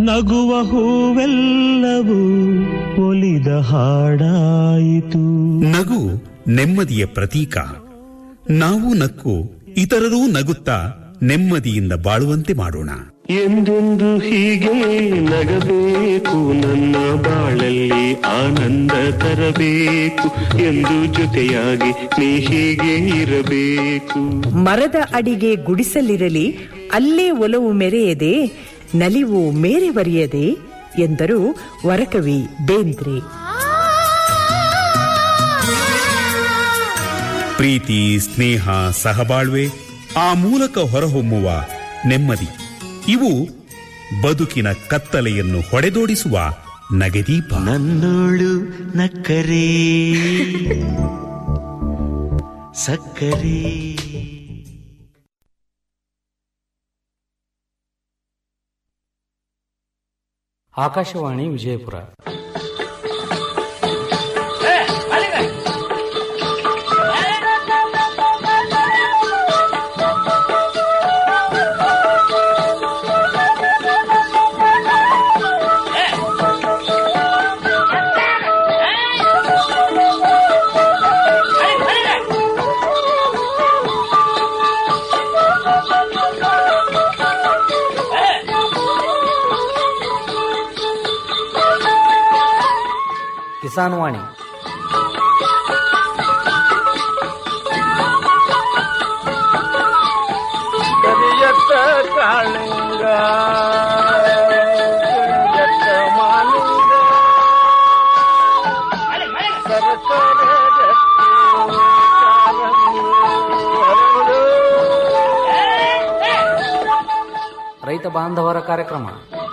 ನಗುವ ಹೂವೆಲ್ಲವೂ ಒಲಿದ ಹಾಡಾಯಿತು ನಗು ನೆಮ್ಮದಿಯ ಪ್ರತೀಕ ನಾವು ನಕ್ಕು ಇತರರೂ ನಗುತ್ತಾ ನೆಮ್ಮದಿಯಿಂದ ಬಾಳುವಂತೆ ಮಾಡೋಣ ಎಂದೆಂದು ಹೀಗೆ ನಗಬೇಕು ನನ್ನ ಬಾಳಲ್ಲಿ ಆನಂದ ತರಬೇಕು ಎಂದು ಜೊತೆಯಾಗಿ ನೀ ಹೀಗೆ ಇರಬೇಕು ಮರದ ಅಡಿಗೆ ಗುಡಿಸಲಿರಲಿ ಅಲ್ಲೇ ಒಲವು ಮೆರೆಯದೆ ನಲಿವು ಮೇರೆ ಬರೆಯದೆ ಎಂದರು ವರಕವಿ ಬೇಂದ್ರೆ ಪ್ರೀತಿ ಸ್ನೇಹ ಸಹಬಾಳ್ವೆ ಆ ಮೂಲಕ ಹೊರಹೊಮ್ಮುವ ನೆಮ್ಮದಿ ಇವು ಬದುಕಿನ ಕತ್ತಲೆಯನ್ನು ಹೊಡೆದೋಡಿಸುವ ನಗೆದೀಪ ನನ್ನೋಳು ನಕ್ಕರೆ ಸಕ್ಕರೆ ಆಕಾಶವಾಣಿ ವಿಜಯಪುರ ಕಿಸಾನ್ ವಾಣಿ ಕರಿಯತ್ತ ಕಾಳಿಂಗ ಕರಿಯತ್ತ ಮಾಲಿಂಗ ಸರಸರ ರಕ್ತಿ ಕಾಲಂಗಿ ಹರಡು. ರೈತ ಬಾಂಧವರ ಕಾರ್ಯಕ್ರಮ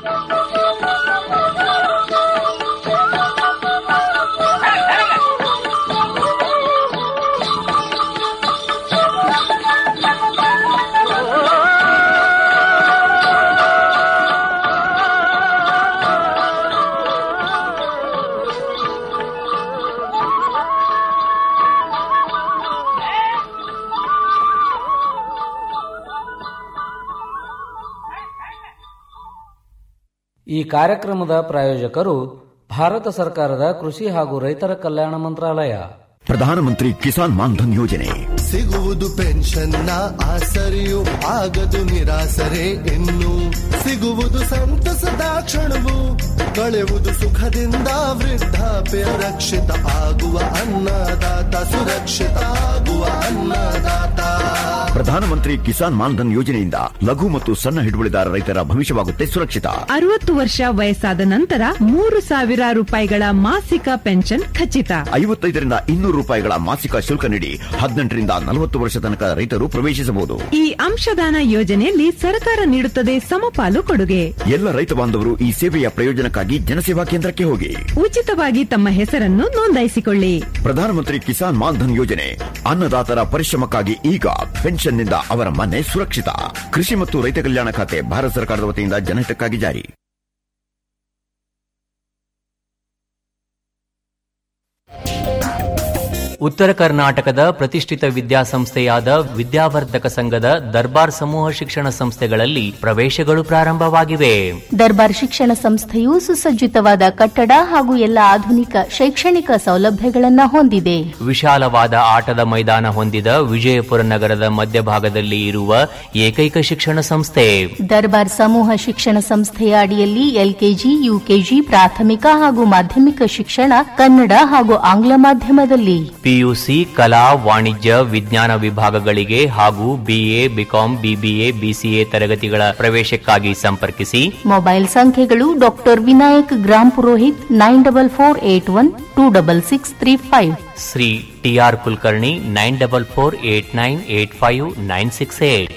ಈ ಕಾರ್ಯಕ್ರಮದ ಪ್ರಾಯೋಜಕರು ಭಾರತ ಸರ್ಕಾರದ ಕೃಷಿ ಹಾಗೂ ರೈತರ ಕಲ್ಯಾಣ ಮಂತ್ರಾಲಯ ಪ್ರಧಾನಮಂತ್ರಿ ಕಿಸಾನ್ ಮಾನ್ಧನ್ ಯೋಜನೆ ಸಿಗುವುದು ಪೆನ್ಷನ್ನ ಆಸರೆಯು ಆಗದು ನಿರಾಸರೆ ಇನ್ನು ಸಿಗುವುದು ಸಂತಸದ ಕ್ಷಣವು ಕಳೆವುದು ಸುಖದಿಂದ ವೃದ್ಧಾಪ್ಯ ರಕ್ಷಿತ ಆಗುವ ಅನ್ನದಾತ ಸುರಕ್ಷಿತ ಆಗುವ ಅನ್ನದಾತ ಪ್ರಧಾನಮಂತ್ರಿ ಕಿಸಾನ್ ಮಾನ್ಧನ್ ಯೋಜನೆಯಿಂದ ಲಘು ಮತ್ತು ಸಣ್ಣ ಹಿಡುವಳಿದಾರ ರೈತರ ಭವಿಷ್ಯವಾಗುತ್ತೆ ಸುರಕ್ಷಿತ ಅರವತ್ತು ವರ್ಷ ವಯಸ್ಸಾದ ನಂತರ ಮೂರು ಸಾವಿರ ರೂಪಾಯಿಗಳ ಮಾಸಿಕ ಪೆನ್ಷನ್ ಖಚಿತ ಐವತ್ತೈದರಿಂದ ಇನ್ನೂರು ರೂಪಾಯಿಗಳ ಮಾಸಿಕ ಶುಲ್ಕ ನೀಡಿ ಹದಿನೆಂಟರಿಂದ ನಲವತ್ತು ವರ್ಷ ತನಕ ರೈತರು ಪ್ರವೇಶಿಸಬಹುದು ಈ ಅಂಶದಾನ ಯೋಜನೆಯಲ್ಲಿ ಸರ್ಕಾರ ನೀಡುತ್ತದೆ ಸಮಪಾಲು ಕೊಡುಗೆ ಎಲ್ಲ ರೈತ ಬಾಂಧವರು ಈ ಸೇವೆಯ ಪ್ರಯೋಜನಕ್ಕಾಗಿ ಜನಸೇವಾ ಕೇಂದ್ರಕ್ಕೆ ಹೋಗಿ ಉಚಿತವಾಗಿ ತಮ್ಮ ಹೆಸರನ್ನು ನೋಂದಾಯಿಸಿಕೊಳ್ಳಿ ಪ್ರಧಾನಮಂತ್ರಿ ಕಿಸಾನ್ ಮಾನ್ಧನ್ ಯೋಜನೆ ಅನ್ನದಾತರ ಪರಿಶ್ರಮಕ್ಕಾಗಿ ಈಗ ಪೆನ್ಷನ್ನಿಂದ ಅವರ ಮನೆ ಸುರಕ್ಷಿತ ಕೃಷಿ ಮತ್ತು ರೈತ ಕಲ್ಯಾಣ ಖಾತೆ ಭಾರತ ಸರ್ಕಾರದ ವತಿಯಿಂದ ಜನಹಿತಕ್ಕಾಗಿ ಜಾರಿ ಉತ್ತರ ಕರ್ನಾಟಕದ ಪ್ರತಿಷ್ಠಿತ ವಿದ್ಯಾಸಂಸ್ಥೆಯಾದ ವಿದ್ಯಾವರ್ಧಕ ಸಂಘದ ದರ್ಬಾರ್ ಸಮೂಹ ಶಿಕ್ಷಣ ಸಂಸ್ಥೆಗಳಲ್ಲಿ ಪ್ರವೇಶಗಳು ಪ್ರಾರಂಭವಾಗಿವೆ ದರ್ಬಾರ್ ಶಿಕ್ಷಣ ಸಂಸ್ಥೆಯು ಸುಸಜ್ಜಿತವಾದ ಕಟ್ಟಡ ಹಾಗೂ ಎಲ್ಲ ಆಧುನಿಕ ಶೈಕ್ಷಣಿಕ ಸೌಲಭ್ಯಗಳನ್ನು ಹೊಂದಿದೆ ವಿಶಾಲವಾದ ಆಟದ ಮೈದಾನ ಹೊಂದಿದ ವಿಜಯಪುರ ನಗರದ ಮಧ್ಯಭಾಗದಲ್ಲಿ ಇರುವ ಏಕೈಕ ಶಿಕ್ಷಣ ಸಂಸ್ಥೆ ದರ್ಬಾರ್ ಸಮೂಹ ಶಿಕ್ಷಣ ಸಂಸ್ಥೆಯ ಅಡಿಯಲ್ಲಿ ಎಲ್ಕೆಜಿ ಯುಕೆಜಿ ಪ್ರಾಥಮಿಕ ಹಾಗೂ ಮಾಧ್ಯಮಿಕ ಶಿಕ್ಷಣ ಕನ್ನಡ ಹಾಗೂ ಆಂಗ್ಲ ಮಾಧ್ಯಮದಲ್ಲಿ ಪಿಯುಸಿ ಕಲಾ ವಾಣಿಜ್ಯ ವಿಜ್ಞಾನ ವಿಭಾಗಗಳಿಗೆ ಹಾಗೂ ಬಿಎ ಬಿಕಾಂ ಬಿಬಿಎ ಬಿಸಿಎ ತರಗತಿಗಳ ಪ್ರವೇಶಕ್ಕಾಗಿ ಸಂಪರ್ಕಿಸಿ ಮೊಬೈಲ್ ಸಂಖ್ಯೆಗಳು doctor Vinayak Gram Purohit nine double four eight one two double six three five Shri TR Kulkarni nine double four eight nine eight five nine six eight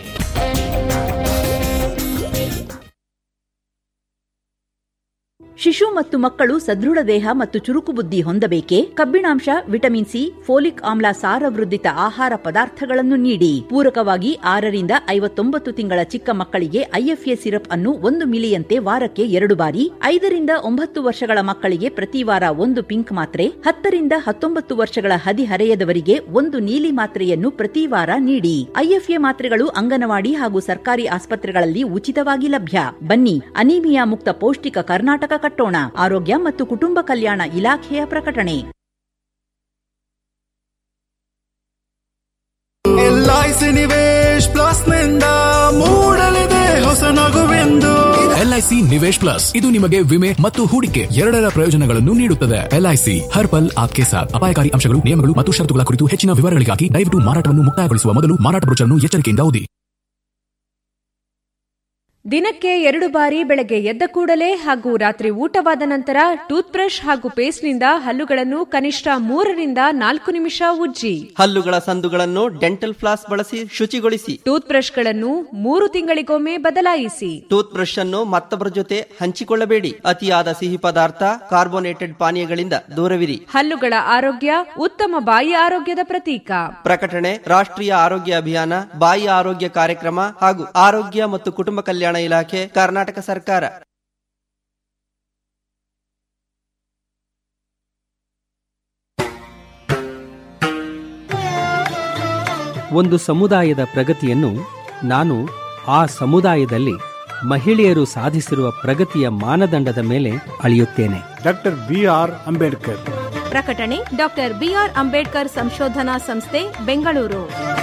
ಶಿಶು ಮತ್ತು ಮಕ್ಕಳು ಸದೃಢ ದೇಹ ಮತ್ತು ಚುರುಕು ಬುದ್ಧಿ ಹೊಂದಬೇಕೆ ಕಬ್ಬಿಣಾಂಶ ವಿಟಮಿನ್ ಸಿ ಫೋಲಿಕ್ ಆಮ್ಲ ಸಾರವೃದ್ಧಿತ ಆಹಾರ ಪದಾರ್ಥಗಳನ್ನು ನೀಡಿ ಪೂರಕವಾಗಿ ಆರರಿಂದ ಐವತ್ತೊಂಬತ್ತು ತಿಂಗಳ ಚಿಕ್ಕ ಮಕ್ಕಳಿಗೆ ಐಎಫ್ಎ ಸಿರಪ್ ಅನ್ನು ಒಂದು ಮಿಲಿಯಂತೆ ವಾರಕ್ಕೆ ಎರಡು ಬಾರಿ ಐದರಿಂದ ಒಂಬತ್ತು ವರ್ಷಗಳ ಮಕ್ಕಳಿಗೆ ಪ್ರತಿ ವಾರ ಒಂದು ಪಿಂಕ್ ಮಾತ್ರೆ ಹತ್ತರಿಂದ ಹತ್ತೊಂಬತ್ತು ವರ್ಷಗಳ ಹದಿಹರೆಯದವರಿಗೆ ಒಂದು ನೀಲಿ ಮಾತ್ರೆಯನ್ನು ಪ್ರತಿ ವಾರ ನೀಡಿ ಐಎಫ್ಎ ಮಾತ್ರೆಗಳು ಅಂಗನವಾಡಿ ಹಾಗೂ ಸರ್ಕಾರಿ ಆಸ್ಪತ್ರೆಗಳಲ್ಲಿ ಉಚಿತವಾಗಿ ಲಭ್ಯ ಬನ್ನಿ ಅನೀಮಿಯಾ ಮುಕ್ತ ಪೌಷ್ಟಿಕ ಕರ್ನಾಟಕ ಕಟ್ಟೋಣ ಆರೋಗ್ಯ ಮತ್ತು ಕುಟುಂಬ ಕಲ್ಯಾಣ ಇಲಾಖೆಯ ಪ್ರಕಟಣೆ ಎಲ್ಐಸಿ ನಿವೇಶ್ ಪ್ಲಸ್ ನಿಂದ ಮೂಡಲಿದೆ ಹೊಸ ನಗುವೆಂದು ಎಲ್ಐಸಿ ನಿವೇಶ್ ಪ್ಲಸ್ ಇದು ನಿಮಗೆ ವಿಮೆ ಮತ್ತು ಹೂಡಿಕೆ ಎರಡರ ಪ್ರಯೋಜನಗಳನ್ನು ನೀಡುತ್ತದೆ ಎಲ್ಐಸಿ ಹರ್ ಪಲ್ ಆಪ್ಕೆ ಸಾಥ್ ಅಪಾಯಕಾರಿ ಅಂಶಗಳು ನಿಯಮಗಳು ಮತ್ತು ಷರತ್ತುಗಳ ಕುರಿತು ಹೆಚ್ಚಿನ ವಿವರಗಳಿಗಾಗಿ ದಯವಿಟ್ಟು ಮಾರಾಟವನ್ನು ಮುಕ್ತಾಯಗೊಳಿಸುವ ಮೊದಲು ಮಾರಾಟ ಬ್ರೋಚರ್ನ್ನು ಎಚ್ಚರಿಕೆಯಿಂದ ಓದಿ ದಿನಕ್ಕೆ ಎರಡು ಬಾರಿ ಬೆಳಗ್ಗೆ ಎದ್ದ ಕೂಡಲೇ ಹಾಗೂ ರಾತ್ರಿ ಊಟವಾದ ನಂತರ ಟೂತ್ ಬ್ರಷ್ ಹಾಗೂ ಪೇಸ್ಟ್ನಿಂದ ಹಲ್ಲುಗಳನ್ನು ಕನಿಷ್ಠ ಮೂರರಿಂದ ನಾಲ್ಕು ನಿಮಿಷ ಉಜ್ಜಿ ಹಲ್ಲುಗಳ ಸಂದುಗಳನ್ನು ಡೆಂಟಲ್ ಫ್ಲಾಸ್ ಬಳಸಿ ಶುಚಿಗೊಳಿಸಿ ಟೂತ್ ಬ್ರಷ್ಗಳನ್ನು ಮೂರು ತಿಂಗಳಿಗೊಮ್ಮೆ ಬದಲಾಯಿಸಿ ಟೂತ್ ಬ್ರಷ್ ಅನ್ನು ಮತ್ತೊಬ್ಬರ ಜೊತೆ ಹಂಚಿಕೊಳ್ಳಬೇಡಿ ಅತಿಯಾದ ಸಿಹಿ ಪದಾರ್ಥ ಕಾರ್ಬೋನೇಟೆಡ್ ಪಾನೀಯಗಳಿಂದ ದೂರವಿರಿ ಹಲ್ಲುಗಳ ಆರೋಗ್ಯ ಉತ್ತಮ ಬಾಯಿ ಆರೋಗ್ಯದ ಪ್ರತೀಕ ಪ್ರಕಟಣೆ ರಾಷ್ಟ್ರೀಯ ಆರೋಗ್ಯ ಅಭಿಯಾನ ಬಾಯಿ ಆರೋಗ್ಯ ಕಾರ್ಯಕ್ರಮ ಹಾಗೂ ಆರೋಗ್ಯ ಮತ್ತು ಕುಟುಂಬ ಕಲ್ಯಾಣ ಇಲಾಖೆ ಕರ್ನಾಟಕ ಸರ್ಕಾರ ಒಂದು ಸಮುದಾಯದ ಪ್ರಗತಿಯನ್ನು ನಾನು ಆ ಸಮುದಾಯದಲ್ಲಿ ಮಹಿಳೆಯರು ಸಾಧಿಸಿರುವ ಪ್ರಗತಿಯ ಮಾನದಂಡದ ಮೇಲೆ ಅಳೆಯುತ್ತೇನೆ ಡಾಕ್ಟರ್ ಬಿ ಆರ್ ಅಂಬೇಡ್ಕರ್ ಪ್ರಕಟಣೆ ಡಾಕ್ಟರ್ ಬಿಆರ್ ಅಂಬೇಡ್ಕರ್ ಸಂಶೋಧನಾ ಸಂಸ್ಥೆ ಬೆಂಗಳೂರು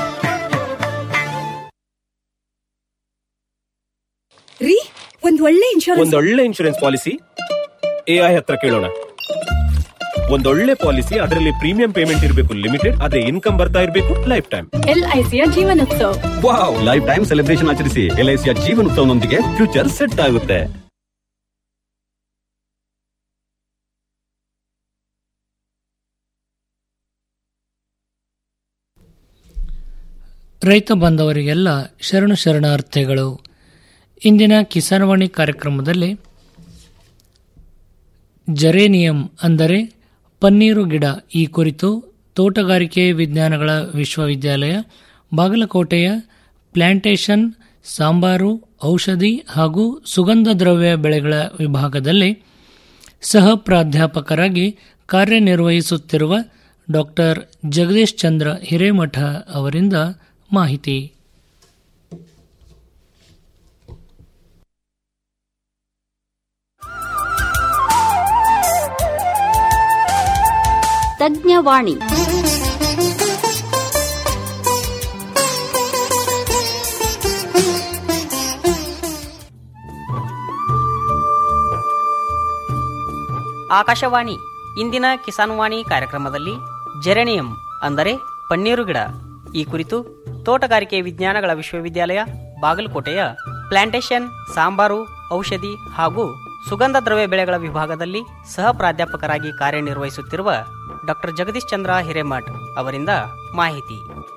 ರೀ ಒಂದ್ ಒಳ್ಳೆ ಇನ್ಶೂರೆನ್ಸ್ ಒಂದೊಳ್ಳೆ ಇನ್ಶೂರೆನ್ಸ್ ಪಾಲಿಸಿ ಎಐ ಹತ್ರ ಕೇಳೋಣ ಒಂದೊಳ್ಳೆ ಪಾಲಿಸಿ ಅದರಲ್ಲಿ ಪ್ರೀಮಿಯಂ ಪೇಮೆಂಟ್ ಇರಬೇಕು ಲಿಮಿಟೆಡ್ ಅದೇ ಇನ್ಕಮ್ ಬರ್ತಾ ಇರಬೇಕು ಲೈಫ್ ಟೈಮ್ ಎಲ್ಐಸಿಯ ಜೀವನೋತ್ಸವ ವಾವ್ ಲೈಫ್ ಟೈಮ್ ಸೆಲೆಬ್ರೇಷನ್ ಆಚರಿಸಿ ಎಲ್ಐಸಿಯ ಜೀವನೋತ್ಸವನೊಂದಿಗೆ ಫ್ಯೂಚರ್ ಸೆಟ್ ಆಗುತ್ತೆ ರೈತ ಬಾಂಧವರಿಗೆಲ್ಲ ಶರಣು ಶರಣಾರ್ಥಿಗಳು ಇಂದಿನ ಕಿಸಾನ್ವಾಣಿ ಕಾರ್ಯಕ್ರಮದಲ್ಲಿ ಜರೇನಿಯಂ ಅಂದರೆ ಪನ್ನೀರು ಗಿಡ ಈ ಕುರಿತು ತೋಟಗಾರಿಕೆ ವಿಜ್ಞಾನಗಳ ವಿಶ್ವವಿದ್ಯಾಲಯ ಬಾಗಲಕೋಟೆಯ ಪ್ಲಾಂಟೇಶನ್ ಸಾಂಬಾರು ಔಷಧಿ ಹಾಗೂ ಸುಗಂಧ ದ್ರವ್ಯ ಬೆಳೆಗಳ ವಿಭಾಗದಲ್ಲಿ ಸಹ ಪ್ರಾಧ್ಯಾಪಕರಾಗಿ ಕಾರ್ಯನಿರ್ವಹಿಸುತ್ತಿರುವ ಡಾಕ್ಟರ್ ಜಗದೀಶ್ ಚಂದ್ರ ಹಿರೇಮಠ ಅವರಿಂದ ಮಾಹಿತಿ ತಜ್ಞವಾಣಿ ಆಕಾಶವಾಣಿ ಇಂದಿನ ಕಿಸಾನ್ ವಾಣಿ ಕಾರ್ಯಕ್ರಮದಲ್ಲಿ ಜೆರೆನಿಯಂ ಅಂದರೆ ಪನ್ನೀರು ಗಿಡ ಈ ಕುರಿತು ತೋಟಗಾರಿಕೆ ವಿಜ್ಞಾನಗಳ ವಿಶ್ವವಿದ್ಯಾಲಯ ಬಾಗಲಕೋಟೆಯ ಪ್ಲಾಂಟೇಶನ್ ಸಾಂಬಾರು ಔಷಧಿ ಹಾಗೂ ಸುಗಂಧ ದ್ರವ್ಯ ಬೆಳೆಗಳ ವಿಭಾಗದಲ್ಲಿ ಸಹ ಪ್ರಾಧ್ಯಾಪಕರಾಗಿ ಕಾರ್ಯನಿರ್ವಹಿಸುತ್ತಿರುವ ಡಾಕ್ಟರ್ ಜಗದೀಶ್ ಚಂದ್ರ ಹಿರೇಮಠ್ ಅವರಿಂದ ಮಾಹಿತಿ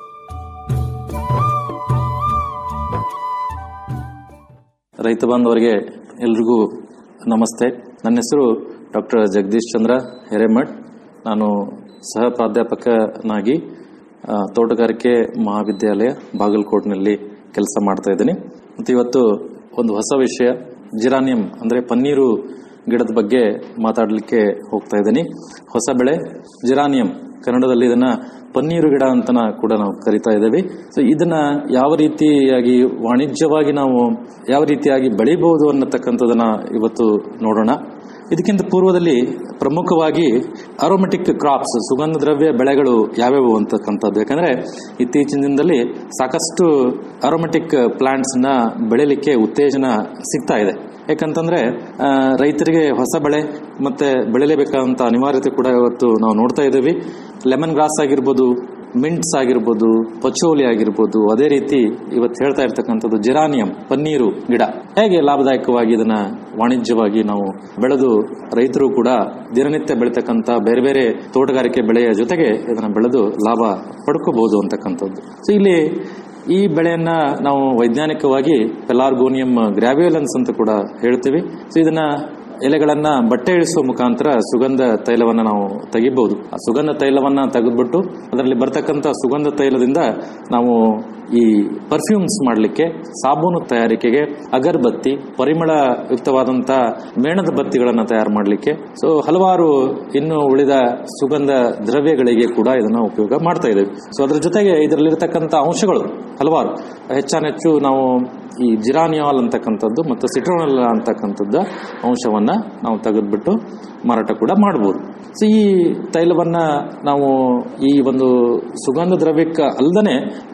ರೈತ ಬಾಂಧವರಿಗೆ ಎಲ್ರಿಗೂ ನಮಸ್ತೆ ನನ್ನ ಹೆಸರು ಡಾಕ್ಟರ್ ಜಗದೀಶ್ ಚಂದ್ರ ಹಿರೇಮಠ್ ನಾನು ಸಹ ಪ್ರಾಧ್ಯಾಪಕನಾಗಿ ಆ, ತೋಟಗಾರಿಕೆ ಮಹಾವಿದ್ಯಾಲಯ ಬಾಗಲಕೋಟ್ನಲ್ಲಿ ಕೆಲಸ ಮಾಡ್ತಾ ಇದ್ದೀನಿ ಮತ್ತು ಇವತ್ತು ಒಂದು ಹೊಸ ವಿಷಯ ಜಿರಾನಿಯಂ ಅಂದರೆ ಪನ್ನೀರು ಗಿಡದ ಬಗ್ಗೆ ಮಾತಾಡಲಿಕ್ಕೆ ಹೋಗ್ತಾ ಇದ್ದೀನಿ ಹೊಸ ಬೆಳೆ ಜಿರಾನಿಯಂ ಕನ್ನಡದಲ್ಲಿ ಇದನ್ನ ಪನ್ನೀರು ಗಿಡ ಅಂತ ಕೂಡ ನಾವು ಕರಿತಾ ಇದ್ದೇವೆ ಸೊ ಇದನ್ನ ಯಾವ ರೀತಿಯಾಗಿ ವಾಣಿಜ್ಯವಾಗಿ ನಾವು ಯಾವ ರೀತಿಯಾಗಿ ಬೆಳಿಬಹುದು ಅನ್ನತಕ್ಕಂಥದನ್ನ ಇವತ್ತು ನೋಡೋಣ ಇದಕ್ಕಿಂತ ಪೂರ್ವದಲ್ಲಿ ಪ್ರಮುಖವಾಗಿ ಅರೋಮೆಟಿಕ್ ಕ್ರಾಪ್ಸ್ ಸುಗಂಧ ದ್ರವ್ಯ ಬೆಳೆಗಳು ಯಾವ್ಯಾವು ಅಂತಕ್ಕಂಥದ್ದು ಯಾಕಂದ್ರೆ ಇತ್ತೀಚಿನ ದಿನದಲ್ಲಿ ಸಾಕಷ್ಟು ಅರೋಮೆಟಿಕ್ ಪ್ಲಾಂಟ್ಸ್ ನ ಬೆಳಿಲಿಕ್ಕೆ ಉತ್ತೇಜನ ಸಿಗ್ತಾ ಇದೆ ಯಾಕಂತಂದ್ರೆ ಆ, ರೈತರಿಗೆ ಹೊಸ ಬೆಳೆ ಮತ್ತೆ ಬೆಳಿಲೇಬೇಕಾದಂತ ಅನಿವಾರ್ಯತೆ ಕೂಡ ಇವತ್ತು ನಾವು ನೋಡ್ತಾ ಇದ್ದೀವಿ ಲೆಮನ್ ಗ್ರಾಸ್ ಆಗಿರ್ಬೋದು ಮಿಂಟ್ಸ್ ಆಗಿರ್ಬೋದು ಪಚೋಲಿ ಆಗಿರ್ಬೋದು ಅದೇ ರೀತಿ ಇವತ್ತು ಹೇಳ್ತಾ ಇರ್ತಕ್ಕಂಥದ್ದು ಜೆರಾನಿಯಂ ಪನ್ನೀರು ಗಿಡ ಹೇಗೆ ಲಾಭದಾಯಕವಾಗಿ ಇದನ್ನ ವಾಣಿಜ್ಯವಾಗಿ ನಾವು ಬೆಳೆದು ರೈತರು ಕೂಡ ದಿನನಿತ್ಯ ಬೆಳೀತಕ್ಕಂಥ ಬೇರೆ ಬೇರೆ ತೋಟಗಾರಿಕೆ ಬೆಳೆಯ ಜೊತೆಗೆ ಇದನ್ನ ಬೆಳೆದು ಲಾಭ ಪಡ್ಕೋಬಹುದು ಅಂತಕ್ಕಂಥದ್ದು ಸೊ ಇಲ್ಲಿ ಈ ಬೆಳೆಯನ್ನ ನಾವು ವೈಜ್ಞಾನಿಕವಾಗಿ ಪೆಲಾರ್ಗೋನಿಯಂ ಗ್ರಾವ್ಯುಲೆನ್ಸ್ ಅಂತ ಕೂಡ ಹೇಳ್ತೀವಿ ಸೊ ಇದನ್ನ ಎಲೆಗಳನ್ನ ಬಟ್ಟೆ ಇಳಿಸುವ ಮುಖಾಂತರ ಸುಗಂಧ ತೈಲವನ್ನ ನಾವು ತೆಗಿಬಹುದು ಆ ಸುಗಂಧ ತೈಲವನ್ನ ತೆಗೆದ್ಬಿಟ್ಟು ಅದರಲ್ಲಿ ಬರ್ತಕ್ಕಂಥ ಸುಗಂಧ ತೈಲದಿಂದ ನಾವು ಈ ಪರ್ಫ್ಯೂಮ್ಸ್ ಮಾಡಲಿಕ್ಕೆ ಸಾಬೂನು ತಯಾರಿಕೆಗೆ ಅಗರ್ಬತ್ತಿ ಪರಿಮಳ ಯುಕ್ತವಾದಂತ ಮೇಣದ ಬತ್ತಿಗಳನ್ನ ತಯಾರು ಮಾಡಲಿಕ್ಕೆ ಸೊ ಹಲವಾರು ಇನ್ನು ಉಳಿದ ಸುಗಂಧ ದ್ರವ್ಯಗಳಿಗೆ ಕೂಡ ಇದನ್ನ ಉಪಯೋಗ ಮಾಡ್ತಾ ಇದ್ದೇವೆ ಸೊ ಅದ್ರ ಜೊತೆಗೆ ಇದರಲ್ಲಿರತಕ್ಕಂಥ ಅಂಶಗಳು ಹಲವಾರು ಹೆಚ್ಚಾನೆಚ್ಚು ನಾವು ಈ ಜಿರಾನಿಯಾಲ್ ಅಂತಕ್ಕಂಥದ್ದು ಮತ್ತು ಸಿಟ್ರೋನಲ್ ಅಂತಕ್ಕಂಥದ್ದು ಅಂಶವನ್ನ ನಾವು ತೆಗೆದ್ಬಿಟ್ಟು ಮಾರಾಟ ಕೂಡ ಮಾಡಬಹುದು ಸೊ ಈ ತೈಲವನ್ನ ನಾವು ಈ ಒಂದು ಸುಗಂಧ ದ್ರವ್ಯಕ್ಕೆ ಅಲ್ಲದೆ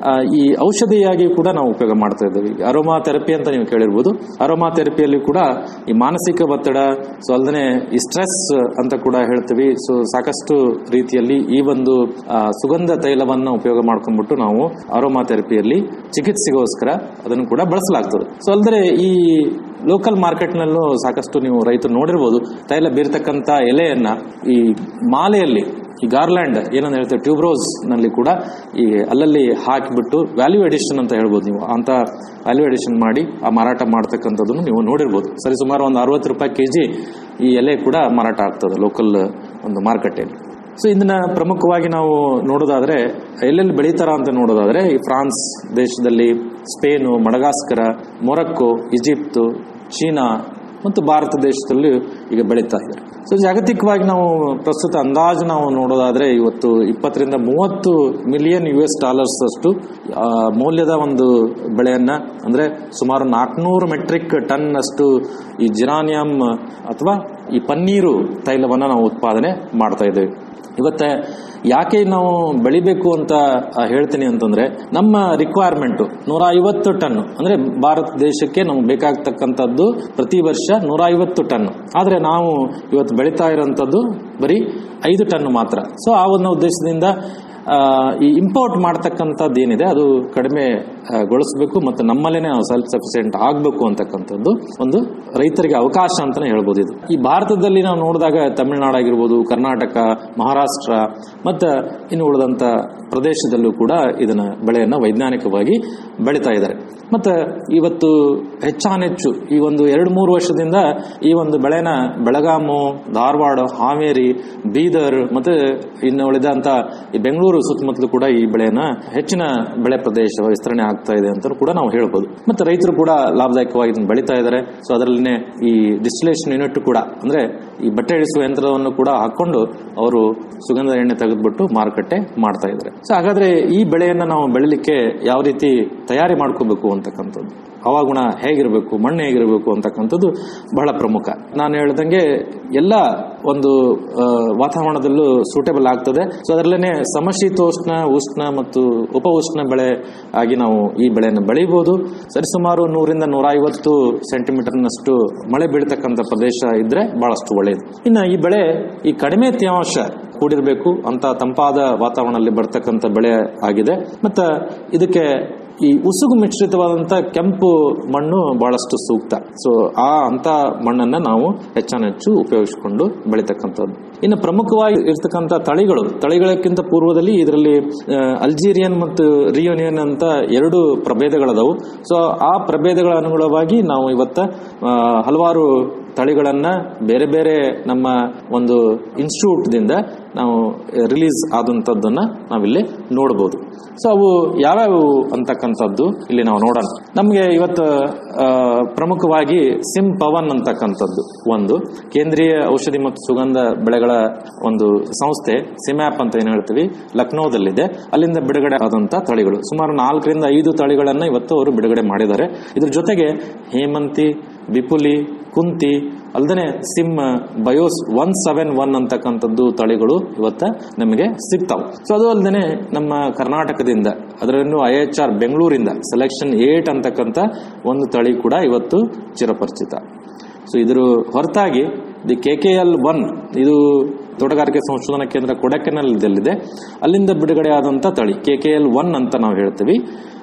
ಈ ಔಷಧಿಯಾಗಿ ಕೂಡ ನಾವು ಉಪಯೋಗ ಮಾಡ್ತಾ ಇದ್ದೇವೆ ಅರೋಮಾ ಥೆರಪಿ ಅಂತ ನೀವು ಕೇಳಿರ್ಬೋದು ಅರೋಮಾ ಥೆರಪಿಯಲ್ಲಿ ಕೂಡ ಈ ಮಾನಸಿಕ ಒತ್ತಡ ಸೊ ಅಲ್ಲದೆ ಈ ಸ್ಟ್ರೆಸ್ ಅಂತ ಕೂಡ ಹೇಳ್ತೀವಿ ಸೊ ಸಾಕಷ್ಟು ರೀತಿಯಲ್ಲಿ ಈ ಒಂದು ಆ, ಸುಗಂಧ ತೈಲವನ್ನ ಉಪಯೋಗ ಮಾಡ್ಕೊಂಡ್ಬಿಟ್ಟು ನಾವು ಅರೋಮಾ ಥೆರಪಿಯಲ್ಲಿ ಚಿಕಿತ್ಸೆಗೋಸ್ಕರ ಅದನ್ನು ಕೂಡ ಬಳಸಲಾಗ್ತದೆ ಸೊ ಅಲ್ಲದೆ ಈ ಲೋಕಲ್ ಮಾರ್ಕೆಟ್ ನಲ್ಲೂ ಸಾಕಷ್ಟು ನೀವು ರೈತರು ನೋಡಿರ್ಬೋದು ತೈಲ ಬೀರ್ತಕ್ಕಂತ ಎಲೆಯನ್ನ ಈ ಮಾಲೆಯಲ್ಲಿ ಈ ಗಾರ್ಲ್ಯಾಂಡ್ ಏನಂತ ಹೇಳ್ತೇವೆ ಟ್ಯೂಬ್ರೋಸ್ ನಲ್ಲಿ ಕೂಡ ಈ ಅಲ್ಲಲ್ಲಿ ಹಾಕಿಬಿಟ್ಟು ವ್ಯಾಲ್ಯೂ ಎಡಿಷನ್ ಅಂತ ಹೇಳ್ಬೋದು ನೀವು ಅಂತ ವ್ಯಾಲ್ಯೂ ಎಡಿಷನ್ ಮಾಡಿ ಆ ಮಾರಾಟ ಮಾಡ್ತಕ್ಕಂಥದ್ದನ್ನು ನೀವು ನೋಡಿರ್ಬೋದು ಸರಿ ಸುಮಾರು ಒಂದು ಅರವತ್ತು ರೂಪಾಯಿ ಕೆಜಿ ಈ ಎಲೆ ಕೂಡ ಮಾರಾಟ ಆಗ್ತದೆ ಲೋಕಲ್ ಒಂದು ಮಾರ್ಕೆಟಲ್ಲಿ ಸೊ ಇದನ್ನ ಪ್ರಮುಖವಾಗಿ ನಾವು ನೋಡೋದಾದ್ರೆ ಎಲ್ಲೆಲ್ಲಿ ಬೆಳೀತಾರ ಅಂತ ನೋಡೋದಾದ್ರೆ ಈ ಫ್ರಾನ್ಸ್ ದೇಶದಲ್ಲಿ ಸ್ಪೇನು ಮಡಗಾಸ್ಕರ ಮೊರಕ್ಕೋ ಈಜಿಪ್ತು ಚೀನಾ ಮತ್ತು ಭಾರತ ದೇಶದಲ್ಲಿ ಈಗ ಬೆಳೀತಾ ಇದೆ ಸೊ ಜಾಗತಿಕವಾಗಿ ನಾವು ಪ್ರಸ್ತುತ ಅಂದಾಜು ನಾವು ನೋಡೋದಾದ್ರೆ ಇವತ್ತು ಇಪ್ಪತ್ತರಿಂದ ಮೂವತ್ತು ಮಿಲಿಯನ್ ಯು ಎಸ್ ಡಾಲರ್ಸ್ ಅಷ್ಟು ಆ, ಮೌಲ್ಯದ ಒಂದು ಬೆಳೆಯನ್ನ ಅಂದ್ರೆ ಸುಮಾರು ನಾಲ್ಕುನೂರು ಮೆಟ್ರಿಕ್ ಟನ್ ಅಷ್ಟು ಈ ಜಿರಾನಿಯಂ ಅಥವಾ ಈ ಪನ್ನೀರು ತೈಲವನ್ನ ನಾವು ಉತ್ಪಾದನೆ ಮಾಡ್ತಾ ಇದ್ದೇವೆ ಇವತ್ತ ಯಾಕೆ ನಾವು ಬೆಳಿಬೇಕು ಅಂತ ಆ, ಹೇಳ್ತೀನಿ ಅಂತಂದ್ರೆ ನಮ್ಮ ರಿಕ್ವೈರ್ಮೆಂಟ್ ನೂರ ಐವತ್ತು ಟನ್ ಅಂದ್ರೆ ಭಾರತ ದೇಶಕ್ಕೆ ನಮ್ಗೆ ಬೇಕಾಗ್ತಕ್ಕಂಥದ್ದು ಪ್ರತಿ ವರ್ಷ ನೂರ ಐವತ್ತು ಟನ್ ಆದ್ರೆ ನಾವು ಇವತ್ತು ಬೆಳೀತಾ ಇರೋಂಥದ್ದು ಬರೀ ಐದು ಟನ್ ಮಾತ್ರ ಸೊ ಆ ಒಂದು ಉದ್ದೇಶದಿಂದ ಆ, ಈ ಇಂಪೋರ್ಟ್ ಮಾಡ್ತಕ್ಕಂಥದ್ದು ಏನಿದೆ ಅದು ಕಡಿಮೆ ಆ, ಗೊಳಿಸಬೇಕು ಮತ್ತು ನಮ್ಮಲ್ಲೇನೆ ನಾವು ಸೆಲ್ಫ್ ಸಫಿಸಿಯೆಂಟ್ ಆಗಬೇಕು ಅಂತಕ್ಕಂಥದ್ದು ಒಂದು ರೈತರಿಗೆ ಅವಕಾಶ ಅಂತಾನೆ ಹೇಳ್ಬೋದು ಇದು ಈ ಭಾರತದಲ್ಲಿ ನಾವು ನೋಡಿದಾಗ ತಮಿಳುನಾಡು ಆಗಿರ್ಬೋದು ಕರ್ನಾಟಕ ಮಹಾರಾಷ್ಟ್ರ ಮತ್ತು ಇನ್ನು ಉಳಿದಂತ ಪ್ರದೇಶದಲ್ಲೂ ಕೂಡ ಇದನ್ನ ಬೆಳೆಯನ್ನ ವೈಜ್ಞಾನಿಕವಾಗಿ ಬೆಳೀತಾ ಇದ್ದಾರೆ ಮತ್ತೆ ಇವತ್ತು ಹೆಚ್ಚಾನೆಚ್ಚು ಈ ಒಂದು ಎರಡು ಮೂರು ವರ್ಷದಿಂದ ಈ ಒಂದು ಬೆಳೆನ ಬೆಳಗಾಮು ಧಾರವಾಡ ಹಾವೇರಿ ಬೀದರ್ ಮತ್ತೆ ಇನ್ನು ಉಳಿದಂತ ಈ ಬೆಂಗಳೂರು ಸುತ್ತಮುತ್ತಲು ಕೂಡ ಈ ಬೆಳೆಯನ್ನ ಹೆಚ್ಚಿನ ಬೆಳೆ ಪ್ರದೇಶ ವಿಸ್ತರಣೆ ಆಗ್ತಾ ಇದೆ ಅಂತ ಕೂಡ ನಾವು ಹೇಳ್ಬೋದು ಮತ್ತೆ ರೈತರು ಕೂಡ ಲಾಭದಾಯಕವಾಗಿ ಇದನ್ನ ಬೆಳೀತಾ ಇದ್ದಾರೆ ಸೊ ಅದರಲ್ಲಿನೇ ಈ ಡಿಸ್ಟಿಲೇಷನ್ ಯೂನಿಟ್ ಕೂಡ ಅಂದ್ರೆ ಈ ಬಟ್ಟೆ ಇಳಿಸುವ ಯಂತ್ರವನ್ನು ಕೂಡ ಹಾಕೊಂಡು ಅವರು ಸುಗಂಧ ಎಣ್ಣೆ ತೆಗೆದ್ಬಿಟ್ಟು ಮಾರುಕಟ್ಟೆ ಮಾಡ್ತಾ ಇದ್ದಾರೆ ಸೊ ಹಾಗಾದ್ರೆ ಈ ಬೆಳೆಯನ್ನ ನಾವು ಬೆಳಿಲಿಕ್ಕೆ ಯಾವ ರೀತಿ ತಯಾರಿ ಮಾಡ್ಕೋಬೇಕು ಅಂತಕ್ಕಂಥದ್ದು ಹವಾಗುಣ ಹೇಗಿರಬೇಕು ಮಣ್ಣು ಹೇಗಿರಬೇಕು ಅಂತಕ್ಕಂಥದ್ದು ಬಹಳ ಪ್ರಮುಖ ನಾನು ಹೇಳ್ದಂಗೆ ಎಲ್ಲ ಒಂದು ಆ, ವಾತಾವರಣದಲ್ಲೂ ಸೂಟೇಬಲ್ ಆಗ್ತದೆ ಸೊ ಅದರಲ್ಲೇ ಸಮಶೀತೋಷ್ಣ ಉಷ್ಣ ಮತ್ತು ಉಪ ಉಷ್ಣ ಬೆಳೆ ಆಗಿ ನಾವು ಈ ಬೆಳೆಯನ್ನು ಬೆಳಿಬಹುದು ಸರಿಸುಮಾರು ನೂರಿಂದ ನೂರ ಐವತ್ತು ಸೆಂಟಿಮೀಟರ್ನಷ್ಟು ಮಳೆ ಬೀಳ್ತಕ್ಕಂಥ ಪ್ರದೇಶ ಇದ್ರೆ ಬಹಳಷ್ಟು ಒಳ್ಳೆಯದು ಇನ್ನು ಈ ಬೆಳೆ ಈ ಕಡಿಮೆ ತೇವಾಂಶ ಕೂಡಿರಬೇಕು ಅಂತ ತಂಪಾದ ವಾತಾವರಣದಲ್ಲಿ ಬರ್ತಕ್ಕಂಥ ಬೆಳೆ ಆಗಿದೆ ಮತ್ತು ಇದಕ್ಕೆ ಈ ಉಸುಗು ಮಿಶ್ರಿತವಾದಂತ ಕೆಂಪು ಮಣ್ಣು ಬಹಳಷ್ಟು ಸೂಕ್ತ ಸೊ ಆ ಅಂತ ಮಣ್ಣನ್ನ ನಾವು ಹೆಚ್ಚಾನೆಚ್ಚು ಉಪಯೋಗಿಸಿಕೊಂಡು ಬೆಳಿತಕ್ಕಂಥದ್ದು ಇನ್ನು ಪ್ರಮುಖವಾಗಿ ಇರ್ತಕ್ಕಂಥ ತಳಿಗಳು ತಳಿಗಳಕ್ಕಿಂತ ಪೂರ್ವದಲ್ಲಿ ಇದರಲ್ಲಿ ಆ, ಅಲ್ಜೀರಿಯನ್ ಮತ್ತು ರಿಯೂನಿಯನ್ ಅಂತ ಎರಡು ಪ್ರಭೇದಗಳದವು ಸೊ ಆ ಪ್ರಭೇದಗಳ ಅನುಗುಣವಾಗಿ ನಾವು ಇವತ್ತ ಆ, ಹಲವಾರು ತಳಿಗಳನ್ನ ಬೇರೆ ಬೇರೆ ನಮ್ಮ ಒಂದು ಇನ್ಸ್ಟಿಟ್ಯೂಟ್ ದಿಂದ ನಾವು ರಿಲೀಸ್ ಆದಂತದ್ದನ್ನ ನಾವಿಲ್ಲಿ ನೋಡಬಹುದು ಸೊ ಅವು ಯಾವ್ಯಾವು ಅಂತಕ್ಕಂಥದ್ದು ಇಲ್ಲಿ ನಾವು ನೋಡೋಣ ನಮಗೆ ಇವತ್ತು ಆ, ಪ್ರಮುಖವಾಗಿ ಸಿಮ್ ಪವನ್ ಅಂತಕ್ಕಂಥದ್ದು ಒಂದು ಕೇಂದ್ರೀಯ ಔಷಧಿ ಮತ್ತು ಸುಗಂಧ ಬೆಳೆಗಳ ಒಂದು ಸಂಸ್ಥೆ ಸಿಮ್ಯಾಪ್ ಅಂತ ಏನ್ ಹೇಳ್ತೀವಿ ಲಕ್ನೋದಲ್ಲಿದೆ ಅಲ್ಲಿಂದ ಬಿಡುಗಡೆ ಆದಂತ ತಳಿಗಳು ಸುಮಾರು ನಾಲ್ಕರಿಂದ ಐದು ತಳಿಗಳನ್ನ ಇವತ್ತು ಅವರು ಬಿಡುಗಡೆ ಮಾಡಿದ್ದಾರೆ ಇದ್ರ ಜೊತೆಗೆ ಹೇಮಂತಿ ಬಿಪುಲಿ ಕುಂತಿ ಅಲ್ದನೆ ಸಿಮ್ ಬಯೋಸ್ ಒನ್ ಸೆವೆನ್ ಒನ್ ಅಂತಕ್ಕಂಥದ್ದು ತಳಿಗಳು ಇವತ್ತ ನಮಗೆ ಸಿಗ್ತಾವೆ ಸೊ ಅದು ಅಲ್ದೇನೆ ನಮ್ಮ ಕರ್ನಾಟಕದಿಂದ ಅದರನ್ನು ಐ ಎಚ್ ಆರ್ ಬೆಂಗಳೂರಿಂದ ಸೆಲೆಕ್ಷನ್ ಏಟ್ ಅಂತಕ್ಕಂಥ ಒಂದು ತಳಿ ಕೂಡ ಇವತ್ತು ಚಿರಪರಿಚಿತ ಸೊ ಇದ್ರ ಹೊರತಾಗಿ D K K L one ಇದು ತೋಟಗಾರಿಕೆ ಸಂಶೋಧನಾ ಕೇಂದ್ರ ಕೊಡಕೆನಲ್ದಲ್ಲಿದೆ ಅಲ್ಲಿಂದ ಬಿಡುಗಡೆ ಆದಂತ ತಳಿ ಕೆ ಕೆ ಎಲ್ ಒನ್ ಅಂತ ನಾವು ಹೇಳ್ತೀವಿ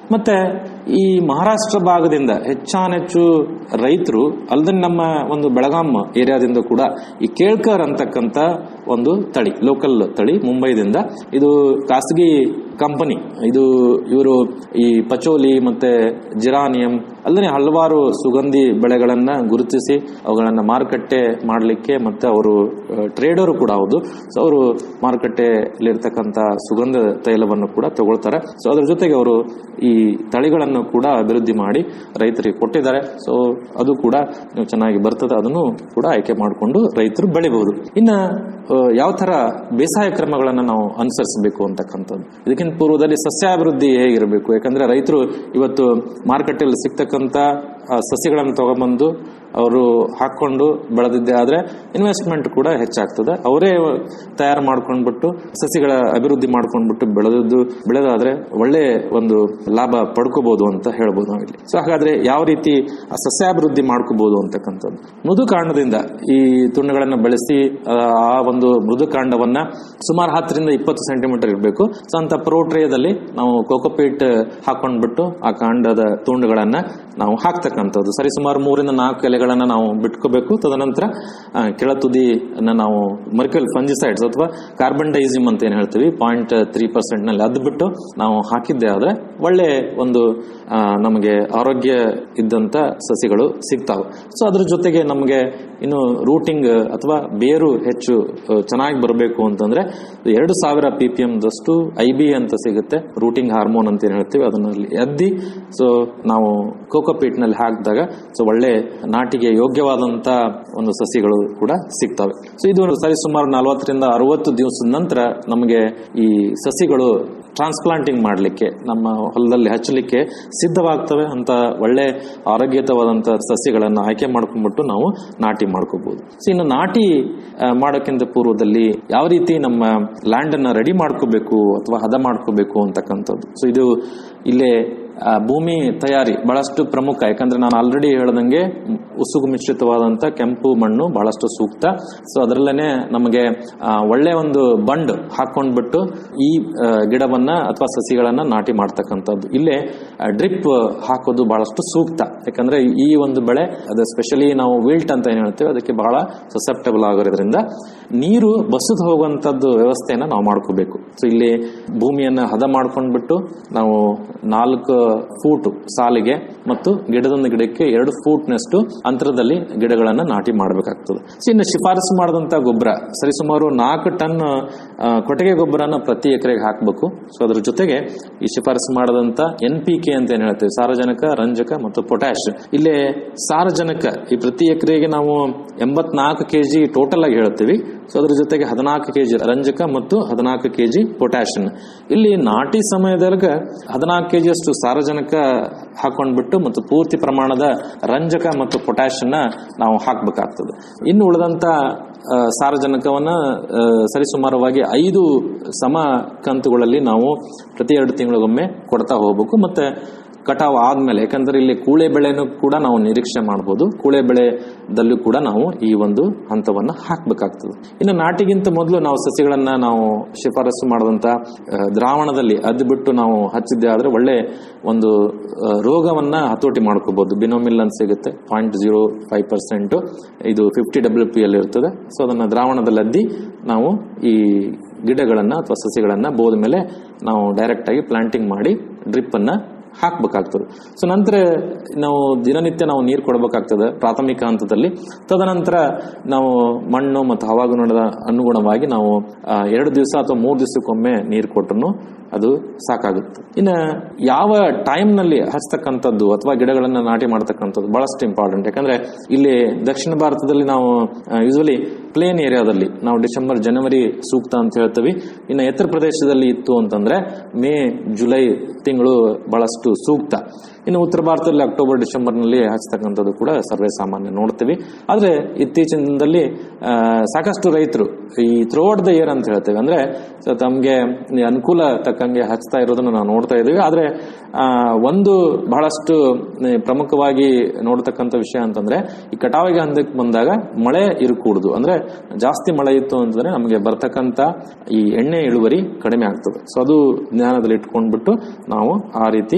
ಮತ್ತೆ ಈ ಮಹಾರಾಷ್ಟ್ರ ಭಾಗದಿಂದ ಹೆಚ್ಚಾನೆಚ್ಚು ರೈತರು ಅಲ್ಲದೆ ನಮ್ಮ ಒಂದು ಬೆಳಗಾಂ ಏರಿಯಾದಿಂದ ಕೂಡ ಈ ಕೇಳ್ಕರ್ ಅಂತಕ್ಕಂಥ ಒಂದು ತಳಿ ಲೋಕಲ್ ತಳಿ ಮುಂಬೈದಿಂದ ಇದು ಖಾಸಗಿ ಕಂಪನಿ ಇದು ಇವರು ಈ ಪಚೋಲಿ ಮತ್ತೆ ಜಿರಾನಿಯಂ ಅಲ್ಲದೆ ಹಲವಾರು ಸುಗಂಧಿ ಬೆಳೆಗಳನ್ನ ಗುರುತಿಸಿ ಅವುಗಳನ್ನ ಮಾರುಕಟ್ಟೆ ಮಾಡಲಿಕ್ಕೆ ಮತ್ತೆ ಅವರು ಟ್ರೇಡರು ಕೂಡ ಹೌದು ಸೊ ಅವರು ಮಾರುಕಟ್ಟೆಯಲ್ಲಿರ್ತಕ್ಕಂಥ ಸುಗಂಧ ತೈಲವನ್ನು ಕೂಡ ತಗೊಳ್ತಾರೆ ಸೊ ಅದ್ರ ಜೊತೆಗೆ ಅವರು ಈ ತಳಿಗಳನ್ನು ಕೂಡ ಅಭಿವೃದ್ಧಿ ಮಾಡಿ ರೈತರಿಗೆ ಕೊಟ್ಟಿದ್ದಾರೆ ಸೊ ಅದು ಕೂಡ ನೀವು ಚೆನ್ನಾಗಿ ಬರ್ತದೆ ಅದನ್ನು ಕೂಡ ಆಯ್ಕೆ ಮಾಡಿಕೊಂಡು ರೈತರು ಬೆಳಿಬಹುದು ಇನ್ನ ಆ, ಯಾವ ತರ ಬೇಸಾಯ ಕ್ರಮಗಳನ್ನು ನಾವು ಅನುಸರಿಸಬೇಕು ಅಂತಕ್ಕಂಥದ್ದು ಇದಕ್ಕಿಂತ ಪೂರ್ವದಲ್ಲಿ ಸಸ್ಯಾಭಿವೃದ್ಧಿ ಹೇಗಿರಬೇಕು ಯಾಕಂದ್ರೆ ರೈತರು ಇವತ್ತು ಮಾರುಕಟ್ಟೆಯಲ್ಲಿ ಸಿಗ್ತಕ್ಕಂಥ ಆ, ಸಸಿಗಳನ್ನು ತಗೊಂಬಂದು ಅವರು ಹಾಕೊಂಡು ಬೆಳೆದಿದ್ದೆ ಆದ್ರೆ ಇನ್ವೆಸ್ಟ್ಮೆಂಟ್ ಕೂಡ ಹೆಚ್ಚಾಗ್ತದೆ ಅವರೇ ತಯಾರು ಮಾಡ್ಕೊಂಡ್ಬಿಟ್ಟು ಸಸಿಗಳ ಅಭಿವೃದ್ಧಿ ಮಾಡ್ಕೊಂಡ್ಬಿಟ್ಟು ಬೆಳೆದದ್ದು ಬೆಳೆದಾದ್ರೆ ಒಳ್ಳೆ ಒಂದು ಲಾಭ ಪಡ್ಕೋಬಹುದು ಅಂತ ಹೇಳ್ಬೋದು ನಾವಿಲ್ಲಿ ಸೊ ಹಾಗಾದ್ರೆ ಯಾವ ರೀತಿ ಆ ಸಸ್ಯಾಭಿವೃದ್ಧಿ ಮಾಡ್ಕೋಬಹುದು ಅಂತಕ್ಕಂಥದ್ದು ಮೃದು ಕಾಂಡದಿಂದ ಈ ತುಂಡುಗಳನ್ನು ಬೆಳೆಸಿ ಆ ಆ ಒಂದು ಮೃದು ಕಾಂಡವನ್ನ ಸುಮಾರು ಹತ್ತರಿಂದ ಇಪ್ಪತ್ತು ಸೆಂಟಿಮೀಟರ್ ಇರಬೇಕು ಸೊ ಅಂತ ಪ್ರೋಟ್ರೇಯದಲ್ಲಿ ನಾವು ಕೋಕೋಪೀಟ್ ಹಾಕೊಂಡ್ಬಿಟ್ಟು ಆ ಕಾಂಡದ ತುಂಡುಗಳನ್ನ ನಾವು ಹಾಕ್ತಕ್ಕಂಥದ್ದು ಸರಿ ಸುಮಾರು ಮೂರಿಂದ ನಾಲ್ಕು ಎಲೆಗಳನ್ನ ನಾವು ಬಿಟ್ಕೋಬೇಕು ತದನಂತರ ಆ, ಕೆಳ ತುದಿಯನ್ನ ನಾವು ಮರ್ಕಲ್ ಫಂಜಿಸೈಡ್ಸ್ ಅಥವಾ ಕಾರ್ಬನ್ ಡೈಸಿಮ್ ಅಂತ ಏನ್ ಹೇಳ್ತೀವಿ ಪಾಯಿಂಟ್ ತ್ರೀ ಪರ್ಸೆಂಟ್ ನಲ್ಲಿ ಅದು ಬಿಟ್ಟು ನಾವು ಹಾಕಿದ್ದೆ ಆದ್ರೆ ಒಳ್ಳೆ ಒಂದು ಆ, ನಮಗೆ ಆರೋಗ್ಯ ಇದ್ದಂತ ಸಸಿಗಳು ಸಿಗ್ತಾವೆ ಸೊ ಅದ್ರ ಜೊತೆಗೆ ನಮಗೆ ಇನ್ನು ರೂಟಿಂಗ್ ಅಥವಾ ಬೇರು ಹೆಚ್ಚು ಆ, ಚೆನ್ನಾಗಿ ಬರಬೇಕು ಅಂತಂದ್ರೆ ಎರಡು ಸಾವಿರ ಪಿ ಪಿ ಎಂ ದಷ್ಟು ಐ ಬಿ ಅಂತ ಸಿಗುತ್ತೆ ರೂಟಿಂಗ್ ಹಾರ್ಮೋನ್ ಅಂತ ಏನ್ ಹೇಳ್ತೀವಿ ಅದನ್ನಲ್ಲಿ ಎದ್ದಿ ಸೊ ನಾವು ಕೋಕೋಪೀಟ್ ನಲ್ಲಿ ಹಾಕಿದಾಗ ಸೊ ಒಳ್ಳೆ ನಾಟಿಗೆ ಯೋಗ್ಯವಾದಂತ ಒಂದು ಸಸಿಗಳು ಕೂಡ ಸಿಗ್ತವೆ ಸೊ ಇದು ಸರಿ ಸುಮಾರು ನಲವತ್ತರಿಂದ ಅರವತ್ತು ದಿವಸದ ನಂತರ ನಮಗೆ ಈ ಸಸಿಗಳು ಟ್ರಾನ್ಸ್ಪ್ಲಾಂಟಿಂಗ್ ಮಾಡಲಿಕ್ಕೆ ನಮ್ಮ ಹೊಲದಲ್ಲಿ ಹಚ್ಚಲಿಕ್ಕೆ ಸಿದ್ಧವಾಗ್ತವೆ ಅಂತ ಒಳ್ಳೆ ಆರೋಗ್ಯತವಾದಂತ ಸಸ್ಯಗಳನ್ನು ಆಯ್ಕೆ ಮಾಡ್ಕೊಂಡ್ಬಿಟ್ಟು ನಾವು ನಾಟಿ ಮಾಡ್ಕೋಬಹುದು ಸೊ ಇನ್ನು ನಾಟಿ ಆ, ಮಾಡೋಕ್ಕಿಂತ ಪೂರ್ವದಲ್ಲಿ ಯಾವ ರೀತಿ ನಮ್ಮ ಲ್ಯಾಂಡ್ ಅನ್ನ ರೆಡಿ ಮಾಡ್ಕೋಬೇಕು ಅಥವಾ ಹದ ಮಾಡ್ಕೋಬೇಕು ಅಂತಕ್ಕಂಥದ್ದು ಸೊ ಇದು ಇಲ್ಲೇ ಆ, ಭೂಮಿ ತಯಾರಿ ಬಹಳಷ್ಟು ಪ್ರಮುಖ ಯಾಕಂದ್ರೆ ನಾನು ಆಲ್ರೆಡಿ ಹೇಳ್ದಂಗೆ ಉಸುಗು ಮಿಶ್ರಿತವಾದಂತ ಕೆಂಪು ಮಣ್ಣು ಬಹಳಷ್ಟು ಸೂಕ್ತ ಸೊ ಅದರಲ್ಲೇನೆ ನಮಗೆ ಆ, ಒಳ್ಳೆ ಒಂದು ಬಂಡ್ ಹಾಕೊಂಡ್ಬಿಟ್ಟು ಈ ಆ, ಗಿಡವನ್ನ ಅಥವಾ ಸಸಿಗಳನ್ನ ನಾಟಿ ಮಾಡ್ತಕ್ಕಂಥದ್ದು ಇಲ್ಲೇ ಡ್ರಿಪ್ ಹಾಕೋದು ಬಹಳಷ್ಟು ಸೂಕ್ತ ಯಾಕಂದ್ರೆ ಈ ಒಂದು ಬೆಳೆ ಅದು ಸ್ಪೆಷಲಿ ನಾವು ವಿಲ್ಟ್ ಅಂತ ಏನ್ ಹೇಳ್ತೇವೆ ಅದಕ್ಕೆ ಬಹಳ ಸಸೆಪ್ಟಬಲ್ ಆಗಿರೋದ್ರಿಂದ ನೀರು ಬಸದು ಹೋಗುವಂತದ್ದು ವ್ಯವಸ್ಥೆಯನ್ನ ನಾವು ಮಾಡ್ಕೋಬೇಕು ಸೊ ಇಲ್ಲಿ ಭೂಮಿಯನ್ನ ಹದ ಮಾಡ್ಕೊಂಡ್ಬಿಟ್ಟು ನಾವು ನಾಲ್ಕು ಫೂಟ್ ಸಾಲಿಗೆ ಮತ್ತು ಗಿಡದೊಂದು ಗಿಡಕ್ಕೆ ಎರಡು ಫೂಟ್ನಷ್ಟು ಅಂತರದಲ್ಲಿ ಗಿಡಗಳನ್ನ ನಾಟಿ ಮಾಡಬೇಕಾಗ್ತದೆ ಸೊ ಇನ್ನು ಶಿಫಾರಸು ಮಾಡಿದಂತ ಗೊಬ್ಬರ ಸರಿಸುಮಾರು ನಾಲ್ಕು ಟನ್ ಆ, ಕೊಟ್ಟಿಗೆ ಗೊಬ್ಬರನ ಪ್ರತಿ ಎಕರೆಗೆ ಹಾಕಬೇಕು ಸೊ ಅದ್ರ ಜೊತೆಗೆ ಈ ಶಿಫಾರಸು ಮಾಡದಂತ ಎನ್ ಪಿ ಕೆ ಅಂತ ಏನ್ ಹೇಳ್ತೇವೆ ಸಾರಜನಕ ರಂಜಕ ಮತ್ತು ಪೊಟ್ಯಾಶ್ ಇಲ್ಲಿ ಸಾರಜನಕ ಈ ಪ್ರತಿ ಎಕರೆಗೆ ನಾವು ಎಂಬತ್ನಾಲ್ಕು ಕೆಜಿ ಟೋಟಲ್ ಆಗಿ ಹೇಳ್ತೀವಿ ಸೊ ಅದ್ರ ಜೊತೆಗೆ ಹದಿನಾಲ್ಕು ಕೆಜಿ ರಂಜಕ ಮತ್ತು ಹದಿನಾಲ್ಕು ಕೆಜಿ ಪೊಟ್ಯಾಷನ್ ಇಲ್ಲಿ ನಾಟಿ ಸಮಯದಾಗ ಹದಿನಾಲ್ಕು ಕೆಜಿ ಅಷ್ಟು ಸಾರಜನಕ ಹಾಕೊಂಡ್ಬಿಟ್ಟು ಮತ್ತು ಪೂರ್ತಿ ಪ್ರಮಾಣದ ರಂಜಕ ಮತ್ತು ಪೊಟ್ಯಾಷನ್ನ ನಾವು ಹಾಕಬೇಕಾಗ್ತದೆ ಇನ್ನು ಉಳಿದಂತ ಆ, ಸಾರಜನಕವನ್ನ ಆ, ಸರಿಸುಮಾರವಾಗಿ ಐದು ಸಮ ಕಂತುಗಳಲ್ಲಿ ನಾವು ಪ್ರತಿ ಎರಡು ತಿಂಗಳಿಗೊಮ್ಮೆ ಕೊಡ್ತಾ ಹೋಗ್ಬೇಕು ಮತ್ತೆ ಕಟಾವ್ ಆದ್ಮೇಲೆ ಯಾಕಂದ್ರೆ ಇಲ್ಲಿ ಕೂಳೆ ಬೆಳೆನೂ ಕೂಡ ನಾವು ನಿರೀಕ್ಷೆ ಮಾಡಬಹುದು ಕೂಳೆ ಬೆಳೆದಲ್ಲೂ ಕೂಡ ನಾವು ಈ ಒಂದು ಹಂತವನ್ನ ಹಾಕ್ಬೇಕಾಗ್ತದೆ ಇನ್ನು ನಾಟಿಗಿಂತ ಮೊದಲು ನಾವು ಸಸಿಗಳನ್ನ ನಾವು ಶಿಫಾರಸು ಮಾಡಿದಂತ ಆ, ದ್ರಾವಣದಲ್ಲಿ ಅದ್ದು ಬಿಟ್ಟು ನಾವು ಹಚ್ಚಿದ್ದೆ ಆದ್ರೆ ಒಳ್ಳೆ ಒಂದು ಆ, ರೋಗವನ್ನ ಹತೋಟಿ ಮಾಡ್ಕೋಬಹುದು ಬಿನೋಮಿಲ್ ಅಂತ ಸಿಗುತ್ತೆ ಪಾಯಿಂಟ್ ಜೀರೋ ಫೈವ್ ಪರ್ಸೆಂಟ್ ಇದು ಫಿಫ್ಟಿ ಡಬ್ಲ್ಯೂ ಪಿ ಅಲ್ಲಿ ಇರ್ತದೆ ಸೊ ಅದನ್ನ ದ್ರಾವಣದಲ್ಲಿ ಅದ್ದಿ ನಾವು ಈ ಗಿಡಗಳನ್ನ ಅಥವಾ ಸಸಿಗಳನ್ನ ಬೋದ ಮೇಲೆ ನಾವು ಡೈರೆಕ್ಟ್ ಆಗಿ ಪ್ಲಾಂಟಿಂಗ್ ಮಾಡಿ ಡ್ರಿಪ್ ಅನ್ನ ಹಾಕ್ಬೇಕಾಗ್ತದೆ ಸೊ ನಂತರ ನಾವು ದಿನನಿತ್ಯ ನಾವು ನೀರು ಕೊಡಬೇಕಾಗ್ತದೆ ಪ್ರಾಥಮಿಕ ಹಂತದಲ್ಲಿ ತದನಂತರ ನಾವು ಮಣ್ಣು ಮತ್ತು ಹವಾಗುಣದ ಅನುಗುಣವಾಗಿ ನಾವು ಆ, ಎರಡು ದಿವಸ ಅಥವಾ ಮೂರು ದಿವಸಕ್ಕೊಮ್ಮೆ ನೀರು ಕೊಟ್ಟರು ಅದು ಸಾಕಾಗುತ್ತೆ ಇನ್ನು ಯಾವ ಟೈಮ್ ನಲ್ಲಿ ಹಚ್ತಕ್ಕಂಥದ್ದು ಅಥವಾ ಗಿಡಗಳನ್ನ ನಾಟಿ ಮಾಡ್ತಕ್ಕಂಥದ್ದು ಬಹಳಷ್ಟು ಇಂಪಾರ್ಟೆಂಟ್ ಯಾಕಂದ್ರೆ ಇಲ್ಲಿ ದಕ್ಷಿಣ ಭಾರತದಲ್ಲಿ ನಾವು ಯೂಶಲಿ ಪ್ಲೇನ್ ಏರಿಯಾದಲ್ಲಿ ನಾವು ಡಿಸೆಂಬರ್ ಜನವರಿ ಸೂಕ್ತ ಅಂತ ಹೇಳ್ತೀವಿ ಇನ್ನು ಎತ್ತರ ಪ್ರದೇಶದಲ್ಲಿ ಇತ್ತು ಅಂತಂದ್ರೆ ಮೇ ಜುಲೈ ತಿಂಗಳು ಬಹಳಷ್ಟು ಸೂಕ್ತ ಇನ್ನು ಉತ್ತರ ಭಾರತದಲ್ಲಿ ಅಕ್ಟೋಬರ್ ಡಿಸೆಂಬರ್ ನಲ್ಲಿ ಹಚ್ಚತಕ್ಕಂಥದ್ದು ಕೂಡ ಸರ್ವೇ ಸಾಮಾನ್ಯ ನೋಡ್ತೀವಿ ಆದ್ರೆ ಇತ್ತೀಚಿನ ದಿನದಲ್ಲಿ ಆ, ಸಾಕಷ್ಟು ರೈತರು ಈ ಥ್ರೋಟ್ ದ ಇಯರ್ ಅಂತ ಹೇಳ್ತೇವೆ ಅಂದ್ರೆ ಸೊ ತಮ್ಗೆ ಈ ಅನುಕೂಲ ತಕ್ಕಂಗೆ ಹಚ್ತಾ ಇರೋದನ್ನ ನಾವು ನೋಡ್ತಾ ಇದೀವಿ ಆದ್ರೆ ಆ, ಒಂದು ಬಹಳಷ್ಟು ಆ, ಪ್ರಮುಖವಾಗಿ ನೋಡ್ತಕ್ಕಂಥ ವಿಷಯ ಅಂತಂದ್ರೆ ಈ ಕಟಾವಿಗೆ ಹಂತಕ್ಕೆ ಬಂದಾಗ ಮಳೆ ಇರಕೂಡುದು ಅಂದ್ರೆ ಜಾಸ್ತಿ ಮಳೆ ಇತ್ತು ಅಂತಂದ್ರೆ ನಮಗೆ ಬರ್ತಕ್ಕಂಥ ಈ ಎಣ್ಣೆ ಇಳುವರಿ ಕಡಿಮೆ ಆಗ್ತದೆ ಸೊ ಅದು ಜ್ಞಾನದಲ್ಲಿ ಇಟ್ಕೊಂಡ್ಬಿಟ್ಟು ನಾವು ಆ ರೀತಿ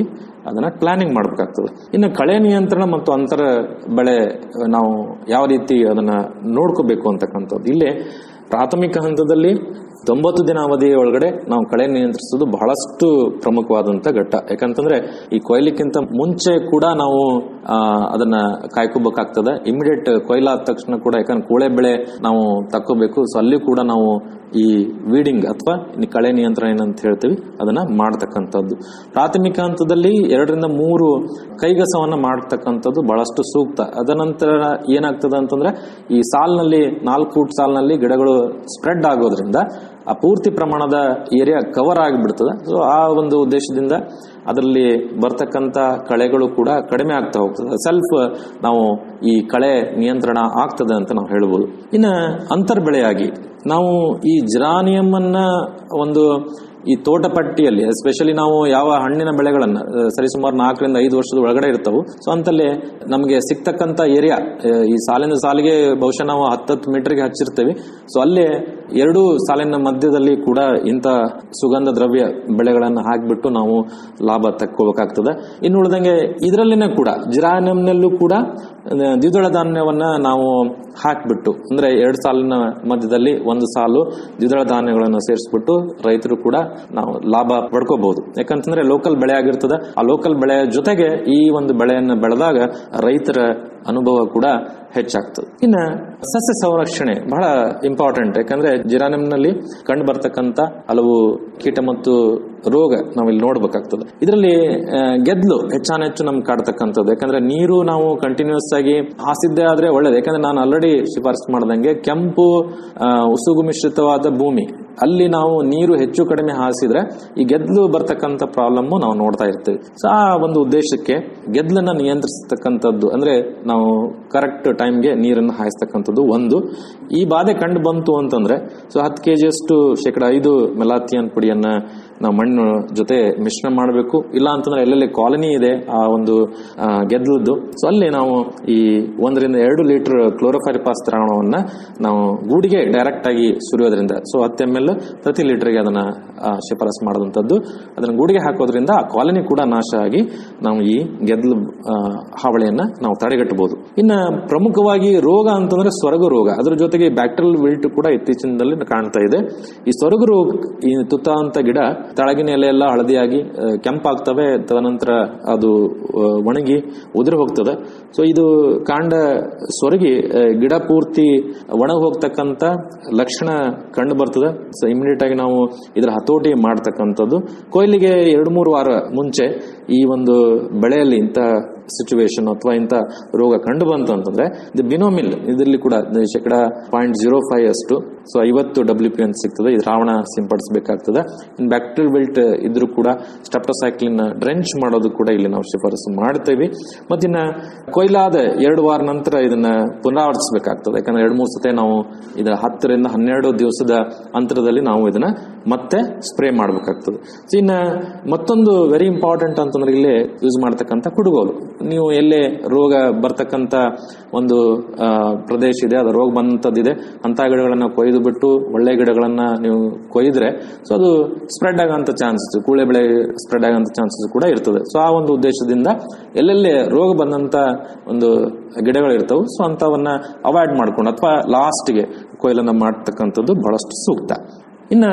ಅದನ್ನ ಪ್ಲಾನಿಂಗ್ ಮಾಡಬೇಕಾಗ್ತದೆ ಇನ್ನು ಕಳೆ ನಿಯಂತ್ರಣ ಮತ್ತು ಅಂತರ ಬೆಳೆ ನಾವು ಯಾವ ರೀತಿ ಅದನ್ನ ನೋಡ್ಕೋಬೇಕು ಅಂತಕ್ಕಂಥದ್ದು ಇಲ್ಲಿ ಪ್ರಾಥಮಿಕ ಹಂತದಲ್ಲಿ ತೊಂಬತ್ತು ದಿನ ಅವಧಿಯ ಒಳಗಡೆ ನಾವು ಕಳೆ ನಿಯಂತ್ರಿಸೋದು ಬಹಳಷ್ಟು ಪ್ರಮುಖವಾದಂತ ಘಟ್ಟ ಯಾಕಂತಂದ್ರೆ ಈ ಕೊಯ್ಲಿಕ್ಕಿಂತ ಮುಂಚೆ ಕೂಡ ನಾವು ಆ, ಅದನ್ನ ಕಾಯ್ಕೋಬೇಕಾಗ್ತದೆ ಇಮಿಡಿಯೇಟ್ ಕೊಯ್ಲಾದ ತಕ್ಷಣ ಕೂಡ ಯಾಕಂದ್ರೆ ಕೂಳೆ ಬೆಳೆ ನಾವು ತಕ್ಕೋಬೇಕು ಸೊ ಅಲ್ಲಿ ಕೂಡ ನಾವು ಈ ವೀಡಿಂಗ್ ಅಥವಾ ಕಳೆ ನಿಯಂತ್ರಣ ಏನಂತ ಹೇಳ್ತೀವಿ ಅದನ್ನ ಮಾಡ್ತಕ್ಕಂಥದ್ದು ಪ್ರಾಥಮಿಕ ಹಂತದಲ್ಲಿ ಎರಡರಿಂದ ಮೂರು ಕೈಗಸವನ್ನ ಮಾಡ್ತಕ್ಕಂಥದ್ದು ಬಹಳಷ್ಟು ಸೂಕ್ತ ಅದನಂತರ ಏನಾಗ್ತದೆ ಅಂತಂದ್ರೆ ಈ ಸಾಲ್ನಲ್ಲಿ ನಾಲ್ಕು ಫೂಟ್ ಸಾಲ್ನಲ್ಲಿ ಗಿಡಗಳು ಸ್ಪ್ರೆಡ್ ಆಗೋದ್ರಿಂದ ಆ ಪೂರ್ತಿ ಪ್ರಮಾಣದ ಏರಿಯಾ ಕವರ್ ಆಗಿಬಿಡ್ತದೆ ಸೊ ಆ ಒಂದು ಉದ್ದೇಶದಿಂದ ಅದರಲ್ಲಿ ಬರ್ತಕ್ಕಂಥ ಕಳೆಗಳು ಕೂಡ ಕಡಿಮೆ ಆಗ್ತಾ ಹೋಗ್ತದೆ ಸೆಲ್ಫ್ ನಾವು ಈ ಕಳೆ ನಿಯಂತ್ರಣ ಆಗ್ತದೆ ಅಂತ ನಾವು ಹೇಳ್ಬೋದು ಇನ್ನು ಅಂತರ್ ಬೆಳೆಯಾಗಿ ನಾವು ಈ ಜಿರಾನಿಯಂ ಅನ್ನ ಒಂದು ಈ ತೋಟಪಟ್ಟಿಯಲ್ಲಿ ಎಸ್ಪೆಷಲಿ ನಾವು ಯಾವ ಹಣ್ಣಿನ ಬೆಳೆಗಳನ್ನ ಅಹ್, ಸರಿಸುಮಾರು ನಾಲ್ಕರಿಂದ ಐದು ವರ್ಷದ ಒಳಗಡೆ ಇರ್ತವು ಸೊ ಅಂತಲ್ಲಿ ನಮಗೆ ಸಿಗ್ತಕ್ಕಂತ ಏರಿಯಾ ಈ ಸಾಲಿನ ಸಾಲಿಗೆ ಬಹುಶಃ ನಾವು ಹತ್ತತ್ತು ಮೀಟರ್ಗೆ ಹಚ್ಚಿರ್ತೇವೆ ಸೊ ಅಲ್ಲೇ ಎರಡು ಸಾಲಿನ ಮಧ್ಯದಲ್ಲಿ ಕೂಡ ಇಂಥ ಸುಗಂಧ ದ್ರವ್ಯ ಬೆಳೆಗಳನ್ನ ಹಾಕಿಬಿಟ್ಟು ನಾವು ಲಾಭ ತಕ್ಕೋಬೇಕಾಗ್ತದೆ ಇನ್ನು ಉಳಿದಂಗೆ ಇದರಲ್ಲಿನೇ ಕೂಡ ಜಿರಾನಿಯಂನಲ್ಲೂ ಕೂಡ ಅಹ್, ದ್ವಿದಳ ಧಾನ್ಯವನ್ನ ನಾವು ಹಾಕ್ಬಿಟ್ಟು ಅಂದ್ರೆ ಎರಡು ಸಾಲಿನ ಮಧ್ಯದಲ್ಲಿ ಒಂದು ಸಾಲು ದ್ವಿದಳ ಧಾನ್ಯಗಳನ್ನು ಸೇರಿಸ್ಬಿಟ್ಟು ರೈತರು ಕೂಡ ನಾವು ಲಾಭ ಪಡ್ಕೋಬಹುದು ಯಾಕಂತಂದ್ರೆ ಲೋಕಲ್ ಬೆಳೆ ಆಗಿರ್ತದೆ ಆ ಲೋಕಲ್ ಬೆಳೆಯ ಜೊತೆಗೆ ಈ ಒಂದು ಬೆಳೆಯನ್ನು ಬೆಳೆದಾಗ ರೈತರ ಅನುಭವ ಕೂಡ ಹೆಚ್ಚಾಗ್ತದೆ ಇನ್ನ ಸಸ್ಯ ಸಂರಕ್ಷಣೆ ಬಹಳ ಇಂಪಾರ್ಟೆಂಟ್ ಯಾಕಂದ್ರೆ ಜಿರಾನಿಯಂನಲ್ಲಿ ಕಂಡು ಬರ್ತಕ್ಕಂತ ಹಲವು ಕೀಟ ಮತ್ತು ರೋಗ ನಾವಿಲ್ಲಿ ನೋಡ್ಬೇಕಾಗ್ತದೆ ಇದರಲ್ಲಿ ಆ, ಗೆದ್ಲು ಹೆಚ್ಚಾನೆಚ್ಚು ನಮ್ಗೆ ಕಾಡ್ತಕ್ಕಂಥದ್ದು ಯಾಕಂದ್ರೆ ನೀರು ನಾವು ಕಂಟಿನ್ಯೂಸ್ ಆಗಿ ಹಾಸಿದ್ದೇ ಆದ್ರೆ ಒಳ್ಳೇದು ಯಾಕಂದ್ರೆ ನಾನು ಆಲ್ರೆಡಿ ಶಿಫಾರಸು ಮಾಡ್ದಂಗೆ ಕೆಂಪು ಆ, ಉಸುಗು ಮಿಶ್ರಿತವಾದ ಭೂಮಿ ಅಲ್ಲಿ ನಾವು ನೀರು ಹೆಚ್ಚು ಕಡಿಮೆ ಹಾಸಿದ್ರೆ ಈ ಗೆದ್ಲು ಬರ್ತಕ್ಕಂಥ ಪ್ರಾಬ್ಲಮ್ ನಾವು ನೋಡ್ತಾ ಇರ್ತೀವಿ ಸೊ ಆ ಒಂದು ಉದ್ದೇಶಕ್ಕೆ ಗೆದ್ಲನ್ನ ನಿಯಂತ್ರಿಸತಕ್ಕಂಥದ್ದು ಅಂದ್ರೆ ನಾವು ಕರೆಕ್ಟ್ ಟೈಮ್ಗೆ ನೀರನ್ನು ಹಾಯಿಸ್ತಕ್ಕಂಥದ್ದು ಒಂದು ಈ ಬಾಧೆ ಕಂಡು ಬಂತು ಅಂತಂದ್ರೆ ಸೊ ಹತ್ತು ಕೆಜಿಯಷ್ಟು ಶೇಕಡ ಐದು ಮೆಲಾಥಿಯನ್ ಪುಡಿಯನ್ನ ನಾವು ಮಣ್ಣು ಜೊತೆ ಮಿಶ್ರಣ ಮಾಡಬೇಕು ಇಲ್ಲ ಅಂತಂದ್ರೆ ಎಲ್ಲೆಲ್ಲಿ ಕಾಲನಿ ಇದೆ ಆ ಒಂದು ಆ, ಗೆದ್ಲದ್ದು ಸೊ ಅಲ್ಲಿ ನಾವು ಈ ಒಂದರಿಂದ ಎರಡು ಲೀಟರ್ ಕ್ಲೋರೋಫೈರಿಪಾಸ್ ದ್ರಾವಣವನ್ನ ನಾವು ಗೂಡಿಗೆ ಡೈರೆಕ್ಟ್ ಆಗಿ ಸುರಿಯೋದ್ರಿಂದ ಸೊ ಹತ್ತು ಎಮ್ ಎಲ್ ಪ್ರತಿ ಲೀಟರ್ಗೆ ಅದನ್ನ ಆ, ಶಿಫಾರಸು ಮಾಡುವಂತದ್ದು ಅದನ್ನ ಗೂಡಿಗೆ ಹಾಕೋದ್ರಿಂದ ಆ ಕಾಲನಿ ಕೂಡ ನಾಶ ಆಗಿ ನಾವು ಈ ಗೆದ್ಲು ಆ, ಹಾವಳಿಯನ್ನ ನಾವು ತಡೆಗಟ್ಟಬಹುದು ಇನ್ನ ಪ್ರಮುಖವಾಗಿ ರೋಗ ಅಂತಂದ್ರೆ ಸ್ವರ್ಗ ರೋಗ ಅದ್ರ ಜೊತೆಗೆ ಬ್ಯಾಕ್ಟೀರಿಯಲ್ ವಿಲ್ಟ್ ಕೂಡ ಇತ್ತೀಚಿನದಲ್ಲಿ ಕಾಣ್ತಾ ಇದೆ ಈ ಸ್ವರ್ಗ ರೋಗ ಈ ತುತ್ತ ಅಂತ ಗಿಡ ತಳಗಿನ ಎಲೆ ಎಲ್ಲ ಹಳದಿಯಾಗಿ ಆ, ಕೆಂಪಾಗ್ತವೆ ತದನಂತರ ಅದು ಆ, ಒಣಗಿ ಉದುರಿ ಹೋಗ್ತದೆ ಸೊ ಇದು ಕಾಂಡ ಸೊರಗಿ ಆ, ಗಿಡ ಪೂರ್ತಿ ಒಣಗಿ ಹೋಗ್ತಕ್ಕಂತ ಲಕ್ಷಣ ಕಂಡು ಬರ್ತದೆ ಸೊ ಇಮಿಡಿಯೇಟ್ ಆಗಿ ನಾವು ಇದರ ಹತೋಟಿ ಮಾಡ್ತಕ್ಕಂಥದ್ದು ಕೊಯ್ಲಿಗೆ ಎರಡು ಮೂರು ವಾರ ಮುಂಚೆ ಈ ಒಂದು ಬೆಳೆಯಲ್ಲಿ ಇಂಥ ಸಿಚುವೇಶನ್ ಅಥವಾ ಇಂಥ ರೋಗ ಕಂಡು ಬಂತು ಅಂತಂದ್ರೆ ಇದು ಬಿನೋಮಿಲ್ ಇದರಲ್ಲಿ ಕೂಡ ಶೇಕಡ ಪಾಯಿಂಟ್ ಜೀರೋ ಫೈವ್ ಅಷ್ಟು ಸೊ ಐವತ್ತು ಡಬ್ಲ್ಯೂ ಪಿ ಅಂತ ಸಿಗ್ತದೆ ಇದು ರಾವಣ ಸಿಂಪಡಿಸಬೇಕಾಗ್ತದೆ ಇನ್ ಬ್ಯಾಕ್ಟೀರಿಯಲ್ ವಿಲ್ಟ್ ಇದ್ರೂ ಕೂಡ ಸ್ಟೆಪ್ಟೋಸೈಕ್ಲಿನ್ ಡ್ರೆಂಚ್ ಮಾಡೋದು ಕೂಡ ಇಲ್ಲಿ ನಾವು ಶಿಫಾರಸು ಮಾಡ್ತೇವೆ ಮತ್ತಿನ್ನ ಕೊಯ್ಲಾದ ಎರಡು ವಾರ ನಂತರ ಇದನ್ನ ಪುನರಾವರ್ತಿಸಬೇಕಾಗ್ತದೆ ಯಾಕಂದ್ರೆ ಎರಡು ಮೂರು ಸತೆ ನಾವು ಇದರ ಹತ್ತರಿಂದ ಹನ್ನೆರಡು ದಿವಸದ ಅಂತರದಲ್ಲಿ ನಾವು ಇದನ್ನ ಮತ್ತೆ ಸ್ಪ್ರೇ ಮಾಡಬೇಕಾಗ್ತದೆ ಸೊ ಇನ್ನ ಮತ್ತೊಂದು ವೆರಿ ಇಂಪಾರ್ಟೆಂಟ್ ಅಂತಂದ್ರೆ ಇಲ್ಲಿ ಯೂಸ್ ಮಾಡ್ತಕ್ಕಂಥ ಕುಡುಗೋಲು ನೀವು ಎಲ್ಲೇ ರೋಗ ಬರ್ತಕ್ಕಂಥ ಒಂದು ಆ, ಪ್ರದೇಶ ಇದೆ ಅದು ರೋಗ ಬಂದಂತದ್ದಿದೆ ಅಂತ ಗಿಡಗಳನ್ನ ಕೊಯ್ದು ಬಿಟ್ಟು ಒಳ್ಳೆ ಗಿಡಗಳನ್ನ ನೀವು ಕೊಯ್ದ್ರೆ ಸೊ ಅದು ಸ್ಪ್ರೆಡ್ ಆಗಂತ ಚಾನ್ಸಸ್ ಕೂಳೆ ಬೆಳೆ ಸ್ಪ್ರೆಡ್ ಆಗಂತ ಚಾನ್ಸಸ್ ಕೂಡ ಇರ್ತದೆ ಸೊ ಆ ಒಂದು ಉದ್ದೇಶದಿಂದ ಎಲ್ಲೆಲ್ಲಿ ರೋಗ ಬಂದಂತ ಒಂದು ಗಿಡಗಳು ಇರ್ತವೆ ಸೊ ಅಂತವನ್ನ ಅವಾಯ್ಡ್ ಮಾಡ್ಕೊಂಡು ಅಥವಾ ಲಾಸ್ಟ್ಗೆ ಕೊಯ್ಲನ್ನ ಮಾಡ್ತಕ್ಕಂಥದ್ದು ಬಹಳಷ್ಟು ಸೂಕ್ತ ಇನ್ನ